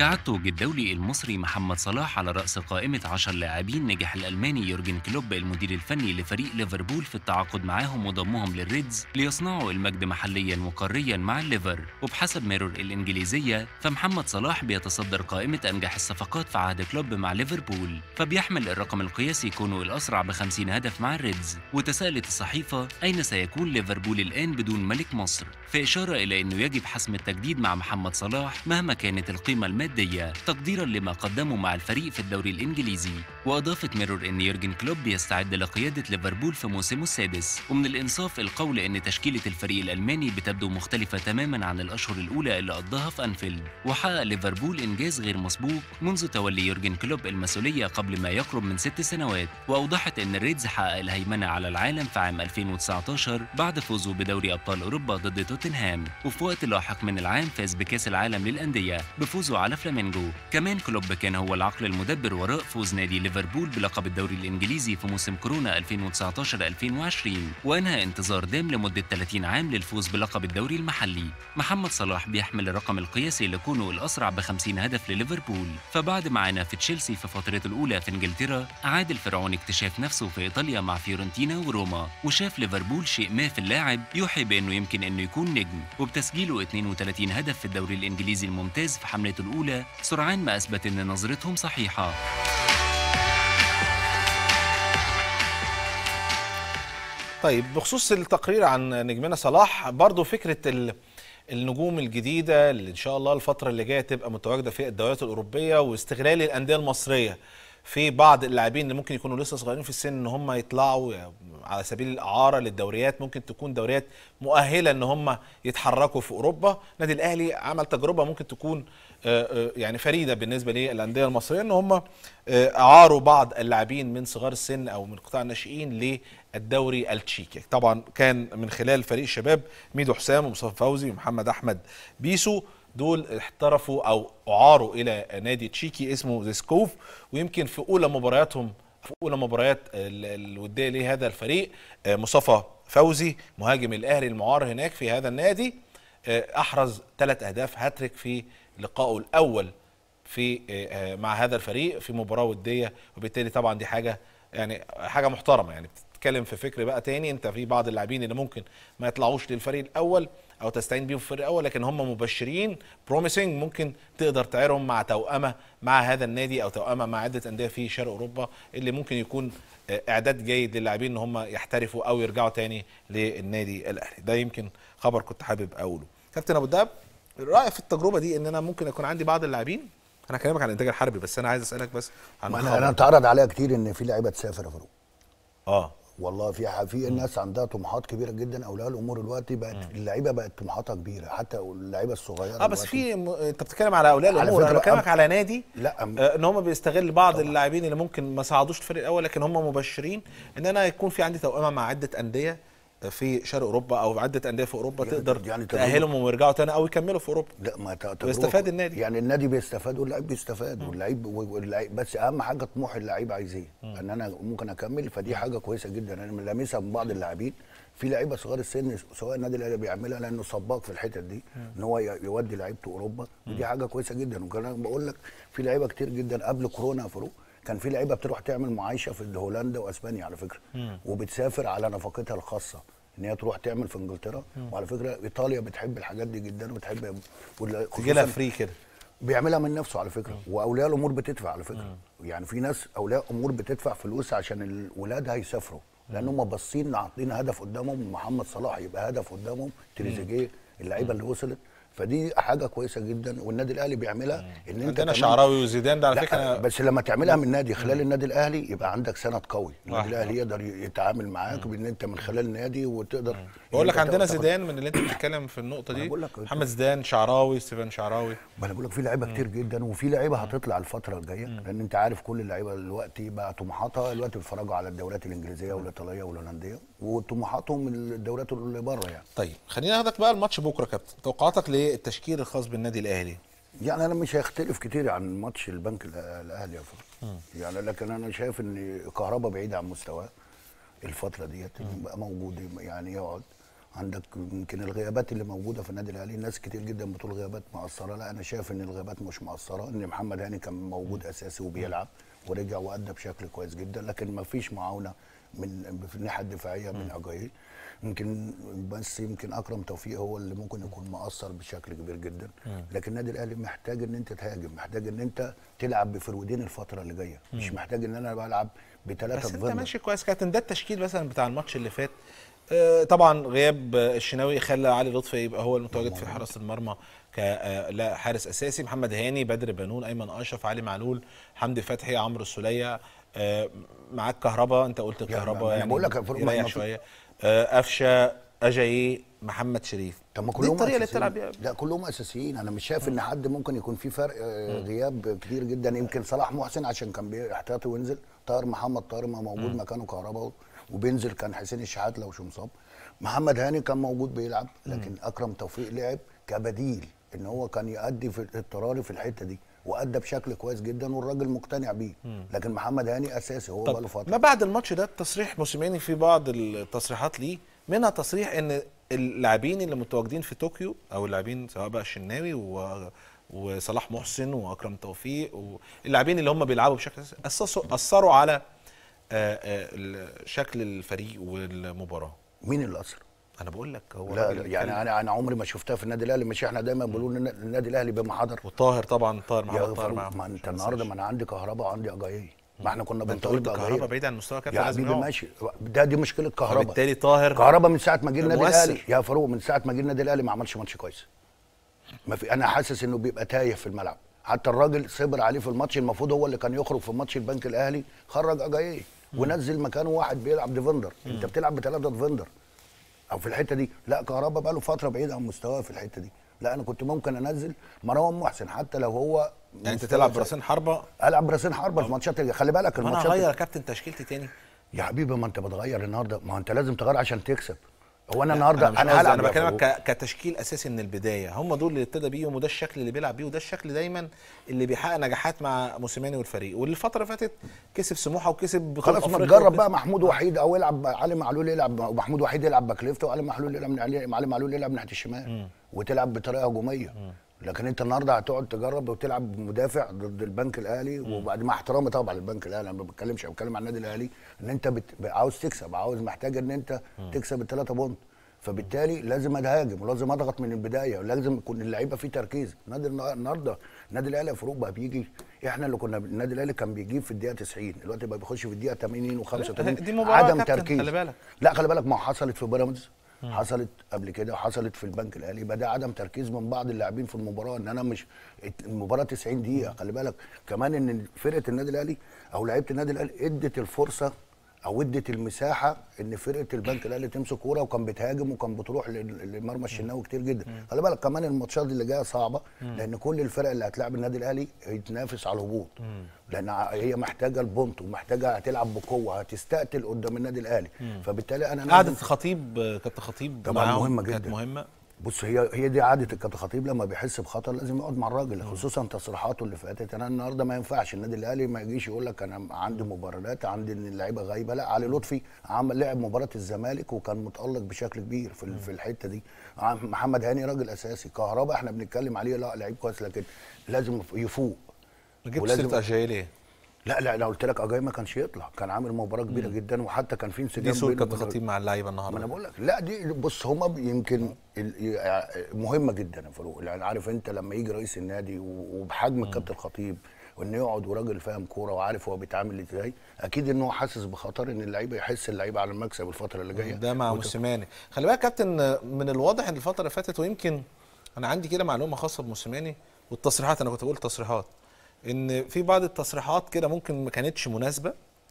كعادته الدولي المصري محمد صلاح على رأس قائمة 10 لاعبين نجح الألماني يورجن كلوب المدير الفني لفريق ليفربول في التعاقد معاهم وضمهم للريدز ليصنعوا المجد محليا وقاريا مع الليفر وبحسب ميرور الإنجليزية فمحمد صلاح بيتصدر قائمة أنجح الصفقات في عهد كلوب مع ليفربول فبيحمل الرقم القياسي كونه الأسرع ب 50 هدف مع الريدز وتساءلت الصحيفة أين سيكون ليفربول الآن بدون ملك مصر في إشارة إلى أنه يجب حسم التجديد مع محمد صلاح مهما كانت القيمة المادية تقديرا لما قدمه مع الفريق في الدوري الإنجليزي وأضافت ميرور أن يورجن كلوب بيستعد لقيادة ليفربول في موسمه السادس ومن الإنصاف القول أن تشكيلة الفريق الألماني بتبدو مختلفة تماما عن الأشهر الأولى اللي قضاها في أنفيلد وحقق ليفربول إنجاز غير مسبوق منذ تولي يورجن كلوب المسؤولية قبل ما يقرب من ست سنوات وأوضحت أن الريدز حقق الهيمنة على العالم في عام 2019 بعد فوزه بدوري أبطال أوروبا ضد توتنهام وفي وقت لاحق من العام فاز بكأس العالم للأندية بفوزه على فلامينجو كمان كلوب كان هو العقل المدبر وراء فوز نادي ليفربول بلقب الدوري الإنجليزي في موسم كورونا 2019-2020 وأنهى انتظار دام لمدة 30 عام للفوز بلقب الدوري المحلي محمد صلاح بيحمل الرقم القياسي لكونه الأسرع ب 50 هدف لليفربول فبعد ما عانى في تشيلسي في فترته الأولى في إنجلترا أعاد الفرعون اكتشاف نفسه في إيطاليا مع فيورنتينا وروما وشاف ليفربول شيء ما في اللاعب يوحي بأنه يمكن أنه يكون نجم وبتسجيله 32 هدف في الدوري الإنجليزي الممتاز في حملته الأولى سرعان ما أثبت أن نظرتهم صحيحة طيب بخصوص التقرير عن نجمنا صلاح برضو فكرة ال- النجوم الجديدة اللي إن شاء الله الفترة اللي جاية تبقى متواجدة في الدوريات الأوروبية واستغلال الأندية المصرية في بعض اللاعبين اللي ممكن يكونوا لسه صغيرين في السن ان هم يطلعوا على سبيل الاعاره للدوريات ممكن تكون دوريات مؤهله ان هم يتحركوا في اوروبا النادي الاهلي عمل تجربه ممكن تكون آه، آه، يعني فريده بالنسبه للانديه المصريه ان هم آه، اعاروا بعض اللاعبين من صغار السن او من قطاع الناشئين للدوري التشيكي طبعا كان من خلال فريق الشباب ميدو حسام ومصطفى فوزي ومحمد احمد بيسو دول احترفوا او اعاروا الى نادي تشيكي اسمه زيسكوف ويمكن في اولى مبارياتهم في اولى مباريات ال- الوديه لهذا الفريق آه، مصطفى فوزي مهاجم الاهلي المعار هناك في هذا النادي آه، احرز ثلاث اهداف هاتريك في لقائه الاول في آه، آه، مع هذا الفريق في مباراه وديه وبالتالي طبعا دي حاجه يعني حاجه محترمه يعني بتتكلم في فكر بقى تاني انت في بعض اللاعبين اللي ممكن ما يطلعوش للفريق الاول او تستعين بيهم في الفريق الاول لكن هم مبشرين بروميسنج ممكن تقدر تعيرهم مع توأمه مع هذا النادي او توأمه مع عده انديه في شرق اوروبا اللي ممكن يكون آه، اعداد جيد للاعبين ان هم يحترفوا او يرجعوا تاني للنادي الاهلي ده يمكن خبر كنت حابب اقوله كابتن ابو الدهب رايك في التجربه دي ان انا ممكن يكون عندي بعض اللاعبين انا هكلمك عن الانتاج الحربي بس انا عايز اسالك بس عن ما خبر. انا انا اتعرض عليا كتير ان في لعيبه تسافر يا فاروق اه والله في ح- في ناس عندها طموحات كبيره جدا اولياء الامور دلوقتي بقت اللعيبه بقت طموحاتها كبيره حتى اللعيبه الصغيره اه بس دلوقتي. في م... انت بتتكلم على اولياء على الامور انا فكرة بكلمك أم- على نادي لا، أم- آه ان هم بيستغل بعض اللاعبين اللي ممكن ما صعدوش الفريق الاول لكن هم مبشرين ان انا يكون في عندي توأمه مع عده انديه في شرق اوروبا او عده انديه في اوروبا يعني- تقدر يعني تجربة- تاهلهم ويرجعوا تاني او يكملوا في اوروبا لا ما ت- تجربة- ويستفاد النادي. يعني النادي بيستفاد واللعيب بيستفاد واللعيب واللعيب بس اهم حاجه طموح اللعيب عايز ايه ان انا ممكن اكمل فدي حاجه كويسه جدا انا من لامسها من بعض اللاعبين في لعيبه صغار السن سواء النادي الاهلي بيعملها لانه سباق في الحتت دي ان هو ي- يودي لعيبته اوروبا ودي حاجه كويسه جدا وكان بقول لك في لعيبه كتير جدا قبل كورونا يا فاروق كان في لعيبه بتروح تعمل معايشه في هولندا واسبانيا على فكره وبتسافر على نفقتها الخاصه ان هي تروح تعمل في انجلترا وعلى فكره ايطاليا بتحب الحاجات دي جدا وبتحب وال- تجي لها خصوصاً فري كده بيعملها من نفسه على فكره واولياء الامور بتدفع على فكره يعني في ناس اولياء امور بتدفع فلوس عشان الولاد هيسافروا لان هم باصين عاطين هدف قدامهم محمد صلاح يبقى هدف قدامهم تريزيجيه اللعيبه اللي وصلت فدي حاجه كويسه جدا والنادي الاهلي بيعملها ان انت عندنا كمان- شعراوي وزيدان ده على لا فكره بس لما تعملها من نادي خلال النادي الاهلي يبقى عندك سند قوي النادي واحد. الاهلي يقدر يتعامل معاك بان انت من خلال النادي وتقدر بقول لك إن أنت عندنا تاخد- زيدان من اللي انت بتتكلم في النقطه أنا دي بقول لك- محمد زيدان شعراوي ستيفن شعراوي ما انا بقول لك في لعيبه كتير جدا وفي لعيبه هتطلع الفتره الجايه لان انت عارف كل اللعيبه دلوقتي بقى طموحاتها دلوقتي بيتفرجوا على الدوريات الانجليزيه والايطاليه والهولنديه وطموحاتهم من الدوريات اللي بره يعني طيب خلينا ناخدك بقى الماتش بكره يا كابتن توقعاتك للتشكيل الخاص بالنادي الاهلي يعني انا مش هيختلف كتير عن ماتش البنك الأ- الاهلي يا فندم يعني لكن انا شايف ان كهربا بعيد عن مستواه الفتره ديت يبقى موجود يعني يقعد عندك يمكن الغيابات اللي موجوده في النادي الاهلي ناس كتير جدا بتقول غيابات مؤثره لا انا شايف ان الغيابات مش مؤثره ان محمد هاني كان موجود اساسي وبيلعب ورجع وادى بشكل كويس جدا لكن ما فيش معاونه من في الناحيه الدفاعيه من اجاي يمكن بس يمكن اكرم توفيق هو اللي ممكن يكون مؤثر بشكل كبير جدا لكن النادي الاهلي محتاج ان انت تهاجم محتاج ان انت تلعب بفرودين الفتره اللي جايه مش محتاج ان انا بلعب بثلاثه بس انت ديفندر. ماشي كويس كابتن ده التشكيل مثلا بتاع الماتش اللي فات آه، طبعا غياب آه، الشناوي خلى علي لطفي يبقى هو المتواجد في حراسه المرمى ك آه، لا حارس اساسي محمد هاني بدر بنون ايمن اشرف علي معلول حمدي فتحي عمرو السوليه آه، معاك كهربا انت قلت يعني كهربا أنا يعني بقول لك يا فاروق، ما- يريح ما في- شويه آه، قفشه اجاييه محمد شريف طب ما دي كلهم الطريقه اللي أساسيين. بتلعب بيها لا كلهم اساسيين انا مش شايف ان حد ممكن يكون في فرق آه، غياب كتير جدا يمكن صلاح محسن عشان كان بيحتاطي وينزل طاهر محمد طاهر ما موجود مكانه كهرباء وبينزل كان حسين الشحات لو شو مصاب محمد هاني كان موجود بيلعب لكن اكرم توفيق لعب كبديل ان هو كان يؤدي في اضطراري في الحته دي وادى بشكل كويس جدا والراجل مقتنع بيه لكن محمد هاني اساسي هو بقاله طب فتره ما بعد الماتش ده تصريح موسيماني في بعض التصريحات ليه منها تصريح ان اللاعبين اللي متواجدين في طوكيو او اللاعبين سواء بقى الشناوي و وصلاح محسن واكرم توفيق واللاعبين اللي هم بيلعبوا بشكل أساسي أسسوا اثروا على آه، آه، ال- شكل الفريق والمباراه مين اللي اثر؟ انا بقول لك هو لا راجل يعني اتكلم. انا انا عمري ما شفتها في النادي الاهلي مش احنا دايما بنقول إن النادي الاهلي بما حضر وطاهر طبعا طاهر يا محمد طاهر فاروق معاهم ما انت عشان النهارده ننساش. ما انا عندي كهرباء وعندي اجاييه ما احنا كنا ده انت بنطالب قلت كهربا بأجاييه. بعيد عن المستوى كابتن يا لازم حبيبي يقعد. ماشي ده دي مشكله كهرباء فبالتالي طاهر كهرباء من ساعه ما جه النادي مؤثر. الاهلي يا فاروق من ساعه ما جه النادي الاهلي ما عملش ماتش كويس ما في انا حاسس انه بيبقى تايه في الملعب حتى الراجل صبر عليه في الماتش المفروض هو اللي كان يخرج في ماتش البنك الاهلي خرج اجاييه ونزل مكانه واحد بيلعب ديفندر انت بتلعب بثلاثه ديفندر او في الحته دي لا كهربا بقى له فتره بعيد عن مستواه في الحته دي لا انا كنت ممكن انزل مروان محسن حتى لو هو يعني انت مستواه تلعب زي- براسين حربه العب براسين حربه في ماتشات خلي بالك ما انا الماتشات هغير يا كابتن تشكيلتي تاني يا حبيبي ما انت بتغير النهارده ما هو انت لازم تغير عشان تكسب هو انا النهارده انا, انا, أنا, هلعب أنا يا بكلمك فاروق. ك- كتشكيل اساسي من البدايه هم دول اللي ابتدى بيهم وده الشكل اللي بيلعب بيه وده الشكل دايما اللي بيحقق نجاحات مع موسيماني والفريق والفتره اللي فاتت كسب سموحه وكسب بطولة خلاص ما أفريقيا تجرب وكسب- بقى محمود وحيد او يلعب علي معلول يلعب ومحمود وحيد يلعب باك ليفت وعلي معلول يلعب من علي علي معلول يلعب ناحيه الشمال وتلعب بطريقه هجوميه لكن انت النهارده هتقعد تجرب وتلعب مدافع ضد البنك الاهلي وبعد مع احترامي طبعا للبنك الاهلي انا ما بتكلمش أنا بتكلم عن النادي الاهلي ان انت بت... عاوز تكسب عاوز محتاج ان انت تكسب الثلاثه بونت فبالتالي لازم اتهاجم ولازم اضغط من البدايه ولازم يكون اللعيبه فيه تركيز النادي النا- النهارده النادي الاهلي في اوروبا بيجي احنا اللي كنا النادي الاهلي كان بيجيب في الدقيقه 90 دلوقتي بقى بيخش في الدقيقه 80 و85 دي مباراة عدم كابتن، تركيز خلي بالك. لا خلي بالك ما حصلت في بيراميدز حصلت قبل كده وحصلت في البنك الاهلي يبقى ده عدم تركيز من بعض اللاعبين في المباراه ان انا مش المباراه 90 دقيقه خلي بالك كمان ان فرقه النادي الاهلي او لعيبه النادي الاهلي ادت الفرصه او ادت المساحه ان فرقه البنك الاهلي تمسك كوره وكان بتهاجم وكان بتروح لل- لمرمى الشناوي كتير جدا خلي بالك كمان الماتشات اللي جايه صعبه لان كل الفرق اللي هتلاعب النادي الاهلي هيتنافس على الهبوط لان ع- هي محتاجه البونت ومحتاجه هتلعب بقوه هتستقتل قدام النادي الاهلي فبالتالي انا قعدة لازم- خطيب آه، كابتن خطيب طبعاً معاهم مهمة كانت جداً. مهمه بص هي هي دي عاده الكابتن خطيب لما بيحس بخطر لازم يقعد مع الراجل خصوصا تصريحاته اللي فاتت انا النهارده ما ينفعش النادي الاهلي ما يجيش يقول لك انا عندي مباريات عندي ان اللعيبه غايبه لا علي لطفي عمل لعب مباراه الزمالك وكان متالق بشكل كبير في ال- في الحته دي عم- محمد هاني راجل اساسي كهربا احنا بنتكلم عليه لا لعيب كويس لكن لازم يفوق ما جبتش ولازم- سيره اجاي ليه؟ لا لا انا قلت لك اجاي ما كانش يطلع كان عامل مباراه كبيره جدا وحتى كان في انسجام دي صوره بينه كابتن وبين- خطيب مع اللعيبه ما انا النهارده بقول لك لا دي بص هما يمكن ال- مهمه جدا يا فاروق يعني عارف انت لما يجي رئيس النادي و- وبحجم الكابتن الخطيب وانه يقعد وراجل فاهم كوره وعارف هو بيتعامل ازاي اكيد ان هو حاسس بخطر ان اللعيبه يحس اللعيبه على المكسب الفتره اللي جايه ده مع وت- موسيماني خلي بالك يا كابتن من الواضح ان الفتره اللي فاتت ويمكن انا عندي كده معلومه خاصه بموسيماني والتصريحات انا كنت بقول تصريحات ان في بعض التصريحات كده ممكن ما كانتش مناسبه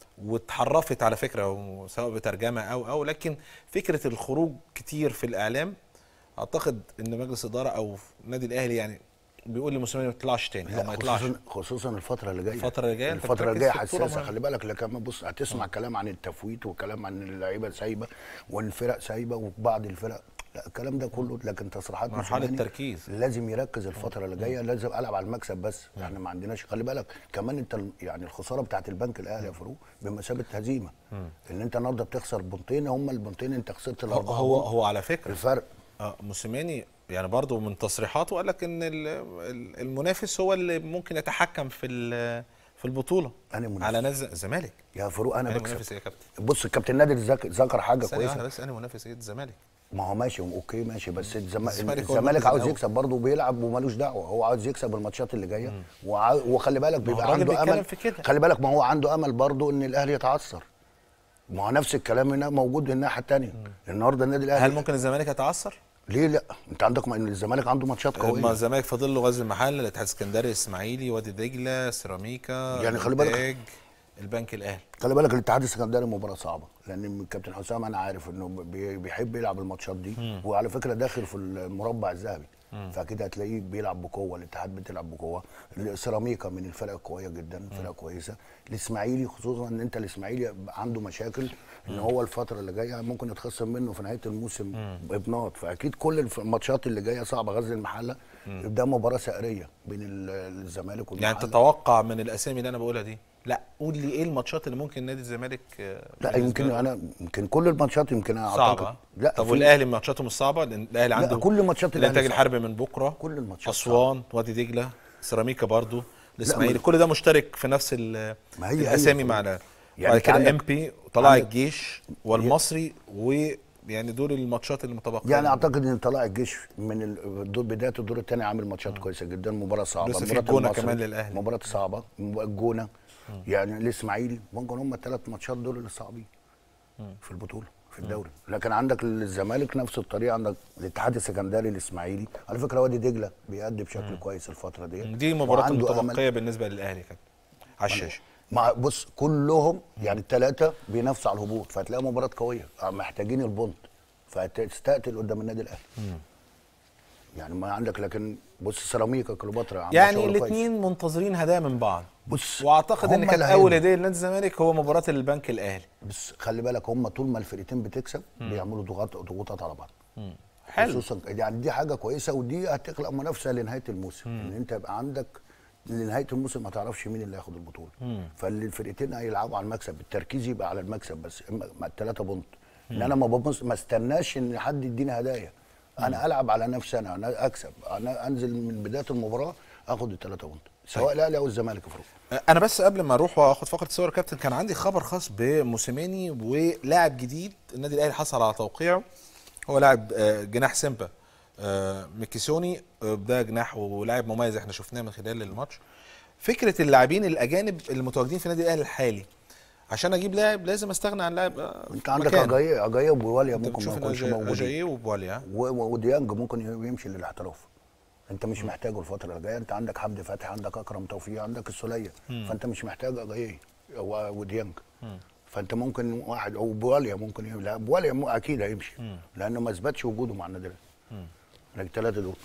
واتحرفت على فكره سواء بترجمه او او لكن فكره الخروج كتير في الاعلام اعتقد ان مجلس اداره او النادي الاهلي يعني بيقول لموسيماني ما تطلعش تاني او لا ما يطلعش خصوصا خصوصا الفتره اللي جايه الفترة اللي جاية أنت الفتره اللي بتركز جايه في البطولة حساسه مهمة. خلي بالك لكن بص هتسمع كلام عن التفويت وكلام عن اللعيبه سايبه والفرق سايبه وبعض الفرق لا الكلام ده كله لكن تصريحات مرحلة موسيماني تركيز. لازم يركز الفتره اللي جايه لازم العب على المكسب بس احنا ما عندناش خلي بالك كمان انت ال- يعني الخساره بتاعت البنك الاهلي يا فاروق بمثابه هزيمه ان انت النهارده بتخسر بنطين هم البنطين انت خسرت هو الاربعه هو, بونت. هو على فكره الفرق اه موسيماني يعني برضه من تصريحاته قال لك ان ال- ال- المنافس هو اللي ممكن يتحكم في ال- في البطوله أنا منافس. على نادي الزمالك يا فاروق انا أنا منافس بكسب ايه يا كابتن بص الكابتن نادر ذك- ذكر حاجه ثانيه واحده كويسه بس انا منافس ايه الزمالك ما هو ماشي اوكي ماشي بس الزم... الزمالك هو الزمالك المركز عاوز الأول. يكسب برضه وبيلعب ومالوش دعوه هو عاوز يكسب الماتشات اللي جايه وع... وخلي بالك هو بيبقى الراجل عنده بيتكلم امل في كده. خلي بالك ما هو عنده امل برضه ان الاهلي يتعثر ما هو نفس الكلام هنا موجود الناحيه الثانيه النهارده النادي الاهلي هل ممكن الزمالك يتعثر؟ ليه لا انت عندك ما ان الزمالك عنده ماتشات ما قويه الزمالك فاضل له غزل المحله الاتحاد السكندري الاسماعيلي وادي دجله سيراميكا يعني خلي بالك- الإنتاج، البنك الاهلي خلي بالك الاتحاد السكندري مباراه صعبه لان الكابتن حسام انا عارف انه بي- بيحب يلعب الماتشات دي وعلى فكره داخل في المربع الذهبي فاكيد هتلاقيه بيلعب بقوه الاتحاد بتلعب بقوه السيراميكا من الفرق القويه جدا فرقه كويسه الاسماعيلي خصوصا ان انت الاسماعيلي عنده مشاكل ان هو الفتره اللي جايه ممكن يتخصم منه في نهايه الموسم ابناط فاكيد كل الف- الماتشات اللي جايه صعبه غزل المحله ده مباراه سعريه بين ال- الزمالك يعني والمحله تتوقع من الاسامي اللي انا بقولها دي لا قول لي ايه الماتشات اللي ممكن نادي الزمالك آه، لا بالنسبة يمكن له انا يمكن كل الماتشات يمكن انا اعتقد صعبه لا طب في- والاهلي ماتشاته مش صعبه لان الاهلي لا، عنده كل ماتشات الأهلي الانتاج صعبة. الحربي من بكره كل الماتشات اسوان وادي دجله سيراميكا برضو الاسماعيلي ما- كل ده مشترك في نفس ال- ما هي- هي الاسامي في- معنا يعني يعني بعد أنت كده عندك- ام بي وطلع عندك- الجيش والمصري ويعني دول الماتشات المتبقيه يعني اعتقد ان طلائع الجيش من ال- دور بدايه الدور الثاني عامل ماتشات كويسه جدا مباراه صعبه لسه في مباراة الجونة المصري، كمان للأهلي. مباراه صعبه مب- الجونه يعني الاسماعيلي ممكن هم الثلاث ماتشات دول اللي صعبين في البطوله في الدوري لكن عندك الزمالك نفس الطريقه عندك الاتحاد السكندري الاسماعيلي على فكره وادي دجله بيأدي بشكل كويس الفتره دي دي مباراه وعنده أمل. المتبقيه بالنسبه للاهلي كده على الشاشه مع بص كلهم يعني الثلاثه بينافسوا على الهبوط فهتلاقي مباراه قويه محتاجين البونت فهتستقتل قدام النادي الاهلي يعني ما عندك لكن بص سيراميكا كليوباترا عاملة يعني شغل كويس. الاثنين منتظرين هدايا من بعض بص واعتقد ان هم كانت اللي اول هيبقوا. هديه لنادي الزمالك هو مباراه البنك الاهلي بس خلي بالك هم طول ما الفرقتين بتكسب بيعملوا ضغط ضغوطات على بعض حلو خصوصا يعني دي حاجه كويسه ودي هتخلق منافسه لنهايه الموسم ان انت يبقى عندك لنهايه الموسم ما تعرفش مين اللي هياخد البطوله فالفرقتين هيلعبوا على المكسب التركيز يبقى على المكسب بس إما- مع الثلاثه بونت ان انا ما ببص ما استناش ان حد يديني هدايا انا العب على نفسي انا انا اكسب انا انزل من بدايه المباراه اخد الثلاثه بونت سواء الاهلي او الزمالك يا فاروق انا بس قبل ما اروح واخد فقره صور كابتن كان عندي خبر خاص بموسيماني ولاعب جديد النادي الاهلي حصل على توقيعه هو لاعب آه، جناح سيمبا آه، ميكيسوني آه، ده جناح ولاعب مميز احنا شفناه من خلال الماتش فكره اللاعبين الاجانب المتواجدين في النادي الاهلي الحالي عشان اجيب لاعب لازم استغنى عن لاعب آه، انت عندك مكانه. اجايه اجايه وبواليا انت ممكن بتشوف ما ان يكونش أجاي- موجودين اجاييه وبواليا و- و- وديانج ممكن يمشي للاحتراف انت مش محتاجه الفتره اللي جايه انت عندك حمدي فتحي عندك اكرم توفيق عندك السوليه فانت مش محتاج اجاييه و- وديانج فانت ممكن واحد او بواليا ممكن يم- لا بواليا مو- اكيد هيمشي لانه ما اثبتش وجوده مع النادي الاهلي لكن الثلاثه دول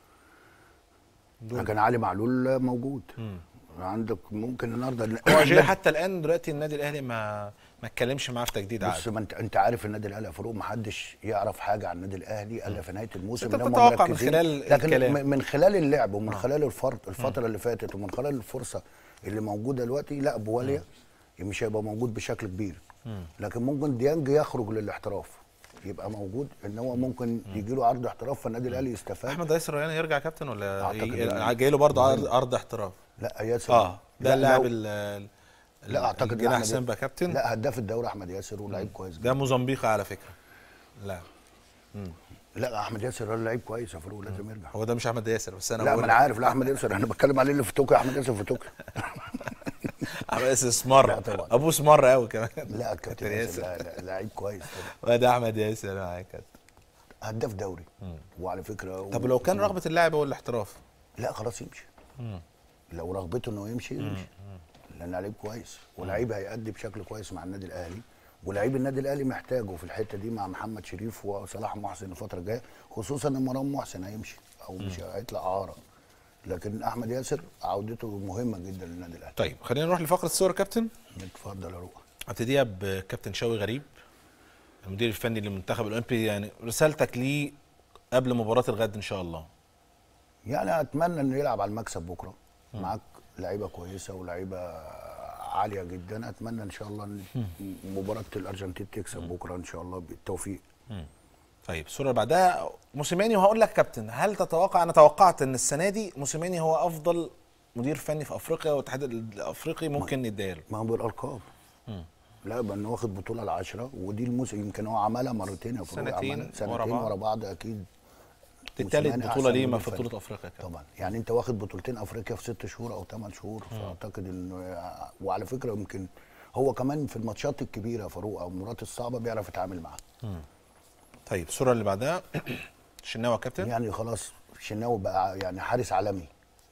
لكن علي معلول موجود عندك ممكن النهارده هو اجاييه حتى الان دلوقتي النادي الاهلي ما ما اتكلمش معاه في تجديد بص عقد ما انت انت عارف النادي الاهلي يا فاروق ما حدش يعرف حاجه عن النادي الاهلي الا في نهايه الموسم انت إن هم بتتوقع من مركزين. خلال لكن الكلام. م- من خلال اللعب ومن خلال الفرط الفتره اللي فاتت ومن خلال الفرصه اللي موجوده دلوقتي لا بواليا مش هيبقى موجود بشكل كبير لكن ممكن ديانج يخرج للاحتراف يبقى موجود ان هو ممكن يجي له عرض احتراف فالنادي الاهلي يستفاد احمد ياسر ريان يرجع كابتن ولا أعتقد ي- إنه- جاي له برضه عرض عرض احتراف لا ياسر اه ده لا، اللاعب لو- ال- ال- لا اعتقد الجناح أحمد- سيمبا كابتن لا هداف الدوري احمد ياسر ولاعيب كويس جدا ده موزمبيقي على فكره لا لا احمد ياسر لعيب كويس يا فاروق لازم يرجع هو ده مش احمد ياسر بس انا لا ما بقول انا عارف لا احمد ياسر انا بتكلم عليه اللي في طوكيو احمد ياسر في طوكيو احمد ياسر اسمر لا طبعا. ابوه اسمر قوي كمان لا الكابتن ياسر لا لا لعيب كويس ياسر ده احمد ياسر معاك كابتن. هداف دوري وعلى فكره طب لو كان رغبه اللاعب هو الاحتراف لا خلاص يمشي لو رغبته انه يمشي يمشي لان لعيب كويس ولعيب هيأدي بشكل كويس مع النادي الاهلي ولعيب النادي الاهلي محتاجه في الحته دي مع محمد شريف وصلاح محسن الفتره الجايه خصوصا ان مرام محسن هيمشي او مش هيطلع اعاره لكن احمد ياسر عودته مهمه جدا للنادي الاهلي طيب خلينا نروح لفقره الصور يا كابتن اتفضل يا روح ابتديها بكابتن شوقي غريب المدير الفني للمنتخب الاولمبي يعني رسالتك ليه قبل مباراه الغد ان شاء الله يعني اتمنى انه يلعب على المكسب بكره معاك لعيبه كويسه ولعيبه عاليه جدا اتمنى ان شاء الله ان مباراه الارجنتين تكسب بكره ان شاء الله بالتوفيق طيب الصوره اللي بعدها موسيماني وهقول لك كابتن هل تتوقع انا توقعت ان السنه دي موسيماني هو افضل مدير فني في افريقيا والاتحاد الافريقي ممكن يديله ما هو بالارقام لا بقى انه واخد بطوله العشرة ودي الموسم يمكن هو عملها مرتين يا فاروق، سنتين عملها سنتين ورا بعض. ورا بعض اكيد التالت موسيماني بطوله أحسن ليه ما مدير في فني. بطوله افريقيا كابتن طبعا يعني انت واخد بطولتين افريقيا في ست شهور او ثمان شهور فاعتقد انه وعلى فكره يمكن هو كمان في الماتشات الكبيره يا فاروق او المباريات الصعبه بيعرف يتعامل معاها طيب الصوره اللي بعدها شناوي يا كابتن يعني خلاص الشناوي بقى يعني حارس عالمي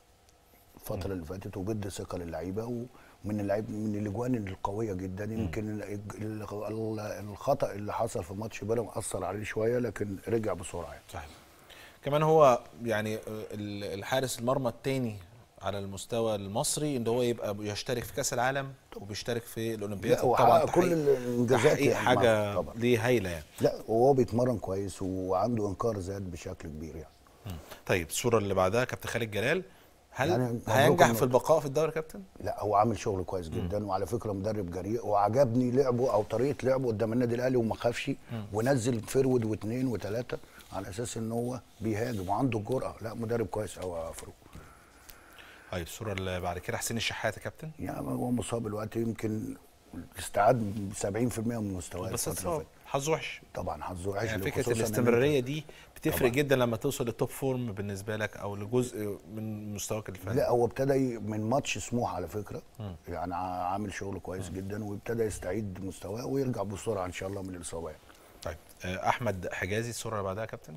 الفتره اللي فاتت وبيدي ثقه للعيبه ومن اللعيب من الاجوان القويه جدا يمكن ال- ال- ال- الخطا اللي حصل في ماتش بيراميدز اثر عليه شويه لكن رجع بسرعه يعني. صحيح كمان هو يعني ال- الحارس المرمى الثاني على المستوى المصري ان هو يبقى يشترك في كاس العالم وبيشترك في الاولمبياد لا، وحقق كل الإنجازات تحقيق يعني حاجه طبعا. ليه هايله يعني لا وهو بيتمرن كويس وعنده انكار ذات بشكل كبير يعني طيب الصوره اللي بعدها كابتن خالد جلال هل يعني مبروك هينجح إنه- في البقاء في الدوري يا كابتن؟ لا هو عامل شغل كويس جدا وعلى فكره مدرب جريء وعجبني لعبه او طريقه لعبه قدام النادي الاهلي وما خافش ونزل فرود واثنين وثلاثه على اساس ان هو بيهاجم وعنده الجرأه لا مدرب كويس قوي يا فاروق طيب الصوره اللي بعد كده حسين الشحات يا كابتن يعني هو مصاب الوقت يمكن استعاد 70% من مستواه بس الفترة اللي اتصاب فاتت. حظ وحش طبعا حظه وحش يعني له فكره خصوصاً إن الاستمراريه دي بتفرق طبعاً. جدا لما توصل للتوب فورم بالنسبه لك او لجزء من مستواك الفني لا هو ابتدى ي- من ماتش سموح على فكره يعني ع- عامل شغل كويس جدا وابتدى يستعيد مستواه ويرجع بسرعه ان شاء الله من الاصابه يعني. طيب آه، احمد حجازي الصوره اللي بعدها يا كابتن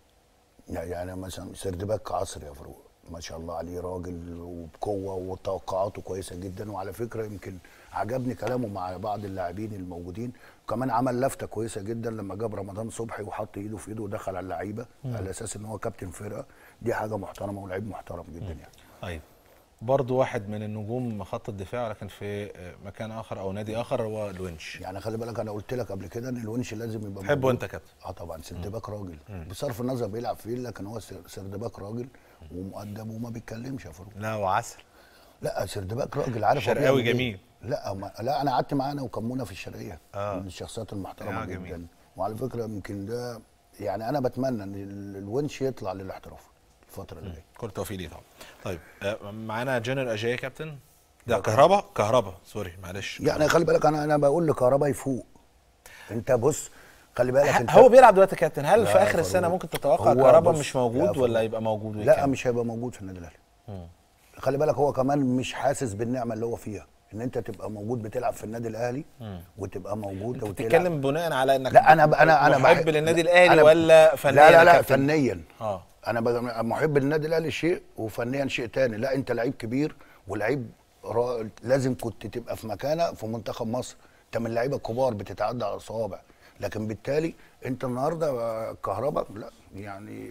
يعني مثلا سردباك عصر يا فاروق ما شاء الله عليه راجل وبقوه وتوقعاته كويسه جدا وعلى فكره يمكن عجبني كلامه مع بعض اللاعبين الموجودين كمان عمل لفته كويسه جدا لما جاب رمضان صبحي وحط ايده في ايده ودخل على اللعيبه على اساس ان هو كابتن فرقه دي حاجه محترمه ولعيب محترم جدا يعني طيب برضو واحد من النجوم خط الدفاع لكن في آه، مكان اخر او نادي اخر هو الونش يعني خلي بالك انا قلت لك قبل كده ان الونش لازم يبقى تحبه موجود. انت كابتن اه طبعا سردباك راجل بصرف النظر بيلعب فين لكن هو سر- سردباك راجل ومؤدب وما بيتكلمش يا فاروق لا وعسل لا سردباك راجل عارف هو شرقاوي بيعمل إيه. جميل. لا ما لا انا قعدت معاه انا وكمونه في الشرقيه آه. من الشخصيات المحترمه آه، جدا جميل. وعلى فكره يمكن ده يعني انا بتمنى ان ال- الونش يطلع للاحتراف الفتره اللي جايه كل التوفيق ليه طبعا طيب آه، معانا جنرال اجاي يا كابتن ده كهربا كهربا سوري معلش يعني خلي بالك انا انا بقول لكهربا يفوق انت بص خلي بالك انت هو بيلعب دلوقتي يا كابتن هل لا في يا اخر السنه فاروق. ممكن تتوقع هو كهربا بص، مش لا يا موجود ولا فاروق. يبقى موجود لا ويكمل؟ مش هيبقى موجود في النادي الاهلي خلي بالك هو كمان مش حاسس بالنعمه اللي هو فيها ان انت تبقى موجود بتلعب في النادي الاهلي وتبقى موجود وتلعب بتتكلم بناء على انك لا انا انا انا محب بحب- للنادي الاهلي أنا- ولا فنيا لا لا يا لا كابتن؟ فنيا اه انا بقى محب للنادي الاهلي شيء وفنيا شيء تاني لا انت لعيب كبير ولعيب را- لازم كنت تبقى في مكانه في منتخب مصر انت من اللعيبه الكبار بتتعدى على الصوابع لكن بالتالي انت النهارده كهرباء لا يعني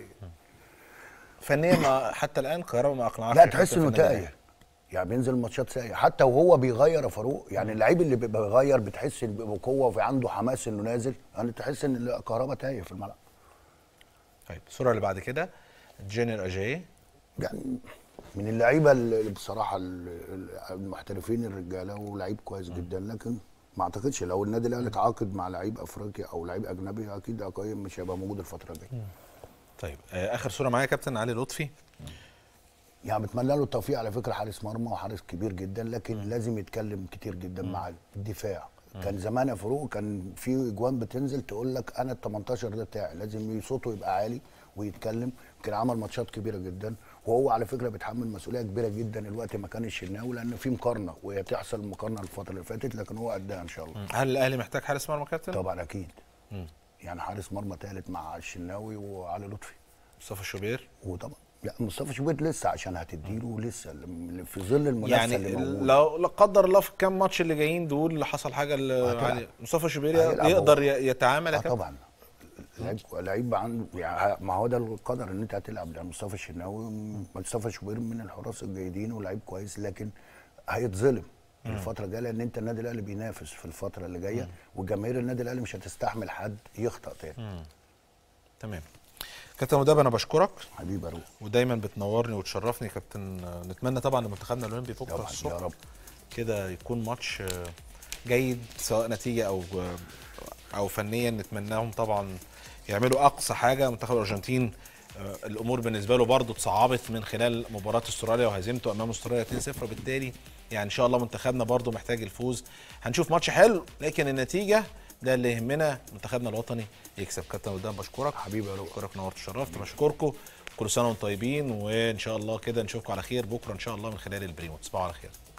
فنيا ما حتى الان كهربا ما اقنعكش لا يا تحس كابتن انه في النادي تايه يعني بينزل ماتشات سايق حتى وهو بيغير يا فاروق يعني اللعيب اللي بيبقى بيغير بتحس إن بيبقى بقوه وفي عنده حماس انه نازل يعني تحس ان كهرباء تايه في الملعب طيب الصوره اللي بعد كده جنرال اجاي يعني من اللعيبه اللي بصراحه ال- ال- المحترفين الرجاله ولعيب كويس جدا لكن ما اعتقدش لو النادي الاهلي اتعاقد مع لعيب افريقي او لعيب اجنبي اكيد اقيم مش هيبقى موجود الفتره الجايه طيب آه اخر صوره معايا يا كابتن علي لطفي يعني بتمنى له التوفيق على فكره حارس مرمى وحارس كبير جدا لكن لازم يتكلم كتير جدا مع الدفاع كان زمان يا فاروق كان في اجوان بتنزل تقول لك انا ال 18 ده بتاعي لازم صوته يبقى عالي ويتكلم يمكن عمل ماتشات كبيره جدا وهو على فكره بيتحمل مسؤوليه كبيره جدا الوقت مكان الشناوي لان في مقارنه وهي تحصل مقارنه الفتره اللي فاتت لكن هو قدها ان شاء الله هل الاهلي محتاج حارس مرمى كابتن طبعا اكيد يعني حارس مرمى ثالث مع الشناوي وعلي لطفي مصطفى شوبير وطبعا لا مصطفى شوبير لسه عشان هتديله لسه اللي في ظل المنافسه يعني اللي موجوده لو لا قدر الله في الكام ماتش اللي جايين دول اللي حصل حاجه اللي هتلعب. علي مصطفى شوبير هيلعب يقدر هو. ي- يتعامل يا اه كابتن طبعا لعيب لعيب عنده يعني ما هو ده القدر ان انت هتلعب ده مصطفى الشناوي مصطفى شوبير من الحراس الجيدين ولعيب كويس لكن هيتظلم الفتره الجايه لان انت النادي الاهلي بينافس في الفتره اللي جايه وجماهير النادي الاهلي مش هتستحمل حد يخطأ تاني تمام كابتن مداب انا بشكرك حبيبي اروح ودايما بتنورني وتشرفني يا كابتن نتمنى طبعا لمنتخبنا الاولمبي بكره طبعا الصبح يا رب كده يكون ماتش آه، جيد سواء نتيجه او او فنيا نتمناهم طبعا يعملوا اقصى حاجه منتخب الارجنتين آه، الامور بالنسبه له برضه اتصعبت من خلال مباراه استراليا وهزيمته امام استراليا 2-0 وبالتالي يعني ان شاء الله منتخبنا برضه محتاج الفوز هنشوف ماتش حلو لكن النتيجه ده اللي يهمنا منتخبنا الوطني يكسب كابتن قدام بشكرك حبيبي يا بشكرك نورت شرفت بشكركم كل سنه وانتم طيبين وان شاء الله كده نشوفكم على خير بكره ان شاء الله من خلال البريمو تصبحوا على خير